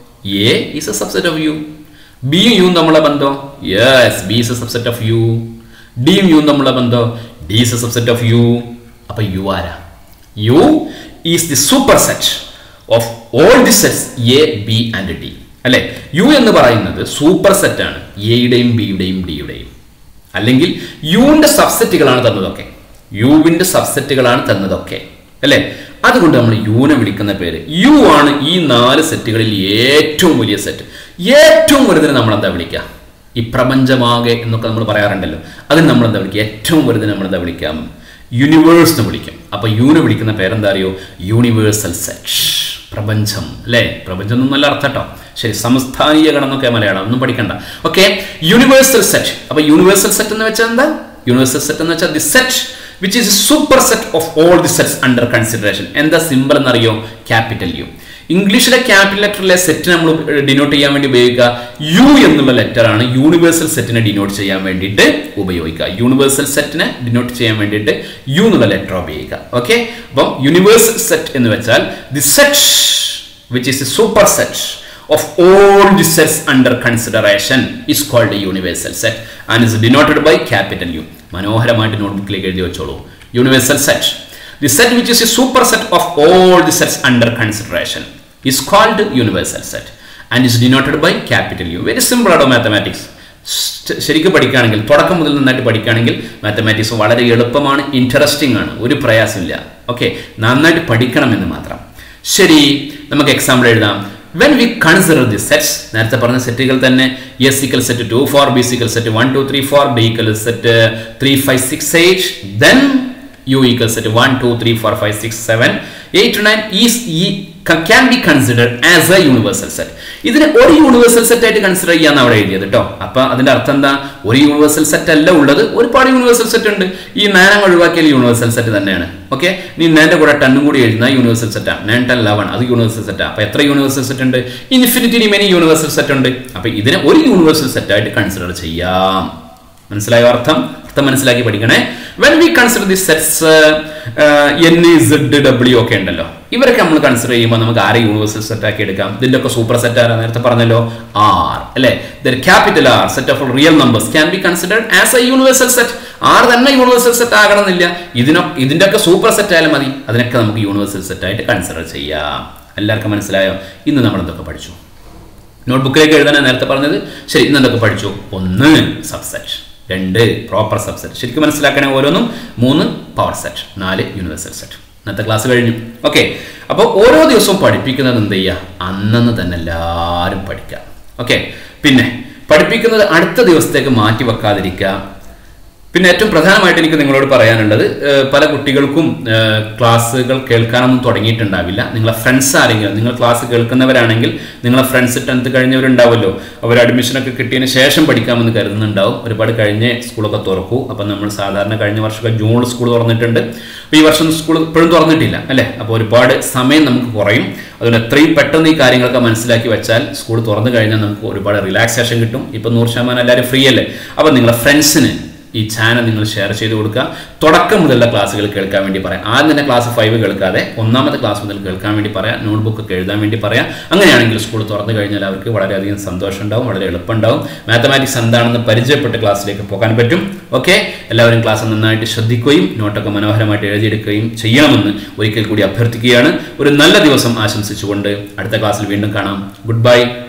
A is a subset of U ബിയും യുവും തമ്മിലുള്ള ബന്ധോ yes B is a subset of U ഡിയും യുവും തമ്മിലുള്ള ബന്ധോ D is a subset of U അപ്പൊ യു ആരാ U is the super set of all the sets A B and D അല്ലെ യു എന്ന് പറയുന്നത് സൂപ്പർ സെറ്റ് ആണ് എയുടെയും ബിയുടെയും ഡിയുടെയും അല്ലെങ്കിൽ യുവിന്റെ സബ്സെറ്റുകളാണ് തന്നതൊക്കെ യുവിന്റെ സബ്സെറ്റുകളാണ് തന്നതൊക്കെ അല്ലെ അതുകൊണ്ട് നമ്മൾ യുവിനെ വിളിക്കുന്ന പേര് യു ആണ് ഈ നാല് സെറ്റുകളിൽ ഏറ്റവും വലിയ സെറ്റ് ഏറ്റവും വലുതിനെ നമ്മൾ എന്താ വിളിക്കുക ഈ പ്രപഞ്ചമാകെ എന്നൊക്കെ നമ്മൾ പറയാറുണ്ടല്ലോ അതിന് നമ്മൾ എന്താ വിളിക്കുക ഏറ്റവും വലുതിനെ നമ്മൾ എന്താ വിളിക്കാം യൂണിവേഴ്സ് എന്ന് വിളിക്കും അപ്പൊ യൂനെ വിളിക്കുന്ന പേരെന്താ അറിയോ യൂണിവേഴ്സൽ സെറ്റ് പ്രപഞ്ചം അല്ലേ പ്രപഞ്ചം എന്നും നല്ല അർത്ഥം കേട്ടോ ശരി സംസ്ഥാനീയ ഗണം എന്നൊക്കെ മലയാളം ഒന്നും പഠിക്കണ്ട ഓക്കെ യൂണിവേഴ്സൽ സെറ്റ് അപ്പൊ യൂണിവേഴ്സൽ സെറ്റ് എന്ന് വെച്ചാൽ എന്താ യൂണിവേഴ്സൽ സെറ്റ് എന്ന് വെച്ചാൽ the set which is super set of all the sets under consideration എന്താ സിമ്പിൾ എന്നറിയോ ക്യാപിറ്റൽ യു ഇംഗ്ലീഷിലെ ക്യാപിറ്റൽ ലെറ്ററിലെ സെറ്റ് നമ്മൾ ഡിനോട്ട് ചെയ്യാൻ വേണ്ടി ഉപയോഗിക്കുക യു എന്നുള്ള ലെറ്റർ ആണ് യൂണിവേഴ്സൽ സെറ്റിനെ ഡിനോട്ട് ചെയ്യാൻ വേണ്ടിയിട്ട് ഉപയോഗിക്കുക യൂണിവേഴ്സൽ സെറ്റിനെ ഡിനോട്ട് ചെയ്യാൻ വേണ്ടിയിട്ട് യു എന്നുള്ള ലെറ്റർ ഉപയോഗിക്കുക ഓക്കെ അപ്പം യൂണിവേഴ്സൽ സെറ്റ് എന്ന് വെച്ചാൽ the set which is a super set of all the sets under consideration is called universal set and is denoted by capital U മനോഹരമായിട്ട് നോട്ട്ബുക്കിലേക്ക് എഴുതി വെച്ചോളൂ universal set the set which is a superset of all the sets under consideration is called universal set and is denoted by capital U. Very simple ആണോ mathematics ശരിക്കും പഠിക്കുകയാണെങ്കിൽ തുടക്കം മുതൽ നന്നായിട്ട് പഠിക്കുകയാണെങ്കിൽ മാത്തമാറ്റിക്സ് വളരെ എളുപ്പമാണ് ഇൻട്രസ്റ്റിംഗ് ആണ് ഒരു പ്രയാസമില്ല ഓക്കെ നന്നായിട്ട് പഠിക്കണമെന്ന് മാത്രം ശരി നമുക്ക് എക്സാമ്പിൾ എഴുതാം when we consider the sets നേരത്തെ പറഞ്ഞ സെറ്റുകൾ തന്നെ is equal set two four B is equal set one two three four D equal set three five six eight then u equals set 1 2 3 4 5 6 7 8 to 9 is e can be considered as a universal set ഇതിനെ ഒരു universal set ആയിട്ട് consider ചെയ്യാന്ന് അവിടെ എഴുതിയത് കേട്ടോ അപ്പൊ അതിന്റെ അർത്ഥം എന്താ ഒരു യൂണിവേഴ്സൽ സെറ്റ് അല്ല ഉള്ളത് ഒരുപാട് യൂണിവേഴ്സൽ സെറ്റ് ഉണ്ട് ഈ നയനം ഒഴിവാക്കിയാൽ യൂണിവേഴ്സൽ സെറ്റ് തന്നെയാണ് ഓക്കെ നീ നേന്റെ കൂടെ ടെണ്ണും കൂടി എഴുതുന്ന യൂണിവേഴ്സൽ സെറ്റാണ് നയൻ ടെൻ ലെവൻ അത് യൂണിവേഴ്സൽ സെറ്റാണ് അപ്പൊ എത്ര യൂണിവേഴ്സൽ സെറ്റ് ഉണ്ട് ഇൻഫിനിറ്റി മെനി യൂണിവേഴ്സൽ സെറ്റ് ഉണ്ട് അപ്പൊ ഇതിനെ ഒരു യൂണിവേഴ്സൽ സെറ്റ് ആയിട്ട് കൺസിഡർ ചെയ്യാം മനസ്സിലായോ അർത്ഥം അർത്ഥം മനസ്സിലാക്കി പഠിക്കണേ when we consider the sets N Z W ഒക്കെ ഉണ്ടല്ലോ ഇവരൊക്കെ നമ്മൾ കൺസിഡർ ചെയ്യുമ്പോൾ നമുക്ക് ആരെ യൂണിവേഴ്സൽ സെറ്റ് ആക്കി എടുക്കാം ഇതിന്റെ ഒക്കെ സൂപ്പർ സെറ്റ് ആരാ നേരത്തെ പറഞ്ഞല്ലോ ആർ അല്ലെ capital R set of real numbers can be considered as a universal set R തന്നെ യൂണിവേഴ്സൽ സെറ്റ് ആകണമെന്നില്ല ഇതിനോ ഇതിന്റെ ഒക്കെ സൂപ്പർ സെറ്റ് ആയാലും മതി അതിനൊക്കെ നമുക്ക് യൂണിവേഴ്സൽ സെറ്റ് ആയിട്ട് കൺസിഡർ ചെയ്യാം എല്ലാവർക്കും മനസ്സിലായോ ഇന്ന് നമ്മൾ എന്തൊക്കെ പഠിച്ചു നോട്ട്ബുക്കിലേക്ക് എഴുതാനാണ് നേരത്തെ പറഞ്ഞത് ശരി ഇന്ന് എന്തൊക്കെ പഠിച്ചു ഒന്ന് സബ്സെറ്റ് രണ്ട് പ്രോപ്പർ സബ്സെറ്റ് ശരിക്കും മനസ്സിലാക്കണേ ഓരോന്നും മൂന്ന് പവർ സെറ്റ് നാല് യൂണിവേഴ്സൽ സെറ്റ് ഇന്നത്തെ ക്ലാസ് കഴിഞ്ഞു ഓക്കെ അപ്പോൾ ഓരോ ദിവസവും പഠിപ്പിക്കുന്നത് എന്ത് ചെയ്യുക അന്നന്ന് തന്നെ എല്ലാവരും പഠിക്കുക ഓക്കെ പിന്നെ പഠിപ്പിക്കുന്നത് അടുത്ത ദിവസത്തേക്ക് മാറ്റി വെക്കാതിരിക്കുക പിന്നെ ഏറ്റവും പ്രധാനമായിട്ട് എനിക്ക് നിങ്ങളോട് പറയാനുള്ളത് ഏഹ്, പല കുട്ടികൾക്കും ഏഹ്, ക്ലാസ്സുകൾ കേൾക്കാനൊന്നും തുടങ്ങിയിട്ടുണ്ടാവില്ല നിങ്ങളെ ഫ്രണ്ട്സ് ആരെങ്കിലും നിങ്ങൾ ക്ലാസ് കേൾക്കുന്നവരാണെങ്കിൽ നിങ്ങളെ ഫ്രണ്ട്സ് ടെൻത്ത് കഴിഞ്ഞവരുണ്ടാവുമല്ലോ അവർ അഡ്മിഷനൊക്കെ കിട്ടിയതിന് ശേഷം പഠിക്കാമെന്ന് കരുതുന്നുണ്ടാവും ഒരുപാട് കഴിഞ്ഞ് സ്കൂളൊക്കെ തുറക്കൂ അപ്പം നമ്മൾ സാധാരണ കഴിഞ്ഞ വർഷമൊക്കെ ജൂണിൽ സ്കൂൾ തുറന്നിട്ടുണ്ട് അപ്പോൾ ഈ വർഷം സ്കൂൾ ഇപ്പോഴും തുറന്നിട്ടില്ല അല്ലേ അപ്പോൾ ഒരുപാട് സമയം നമുക്ക് കുറയും അതുകൊണ്ട് എത്രയും പെട്ടെന്ന് ഈ കാര്യങ്ങളൊക്കെ മനസ്സിലാക്കി വെച്ചാൽ സ്കൂൾ തുറന്നു കഴിഞ്ഞാൽ നമുക്ക് ഒരുപാട് റിലാക്സേഷൻ കിട്ടും ഇപ്പം നൂറ് ശതമാനം എല്ലാവരും ഫ്രീ അല്ലേ അപ്പോൾ നിങ്ങളെ ഫ്രണ്ട്സിന് ഈ ചാനൽ നിങ്ങൾ ഷെയർ ചെയ്ത് കൊടുക്കുക തുടക്കം മുതലുള്ള ക്ലാസ്സുകൾ കേൾക്കാൻ വേണ്ടി പറയാം ആദ്യം തന്നെ ക്ലാസ് ഫൈവ് കേൾക്കാതെ ഒന്നാമത്തെ ക്ലാസ് മുതൽ കേൾക്കാൻ വേണ്ടി പറയാം നോട്ട്ബുക്ക് ഒക്കെ എഴുതാൻ വേണ്ടി പറയാം അങ്ങനെയാണെങ്കിൽ സ്കൂൾ തുറന്നു കഴിഞ്ഞാൽ അവർക്ക് വളരെയധികം സന്തോഷം ഉണ്ടാവും വളരെ എളുപ്പമുണ്ടാവും മാത്തമാറ്റിക്സ് എന്താണെന്ന് പരിചയപ്പെട്ട് ക്ലാസ്സിലേക്ക് പോകാൻ പറ്റും ഓക്കെ എല്ലാവരും ക്ലാസ് നന്നായിട്ട് ശ്രദ്ധിക്കുകയും നോട്ടൊക്കെ മനോഹരമായിട്ട് എഴുതിയെടുക്കുകയും ചെയ്യണമെന്ന് ഒരിക്കൽ കൂടി അഭ്യർത്ഥിക്കുകയാണ് ഒരു നല്ല ദിവസം ആശംസിച്ചുകൊണ്ട് അടുത്ത ക്ലാസ്സിൽ വീണ്ടും കാണാം ഗുഡ് ബൈ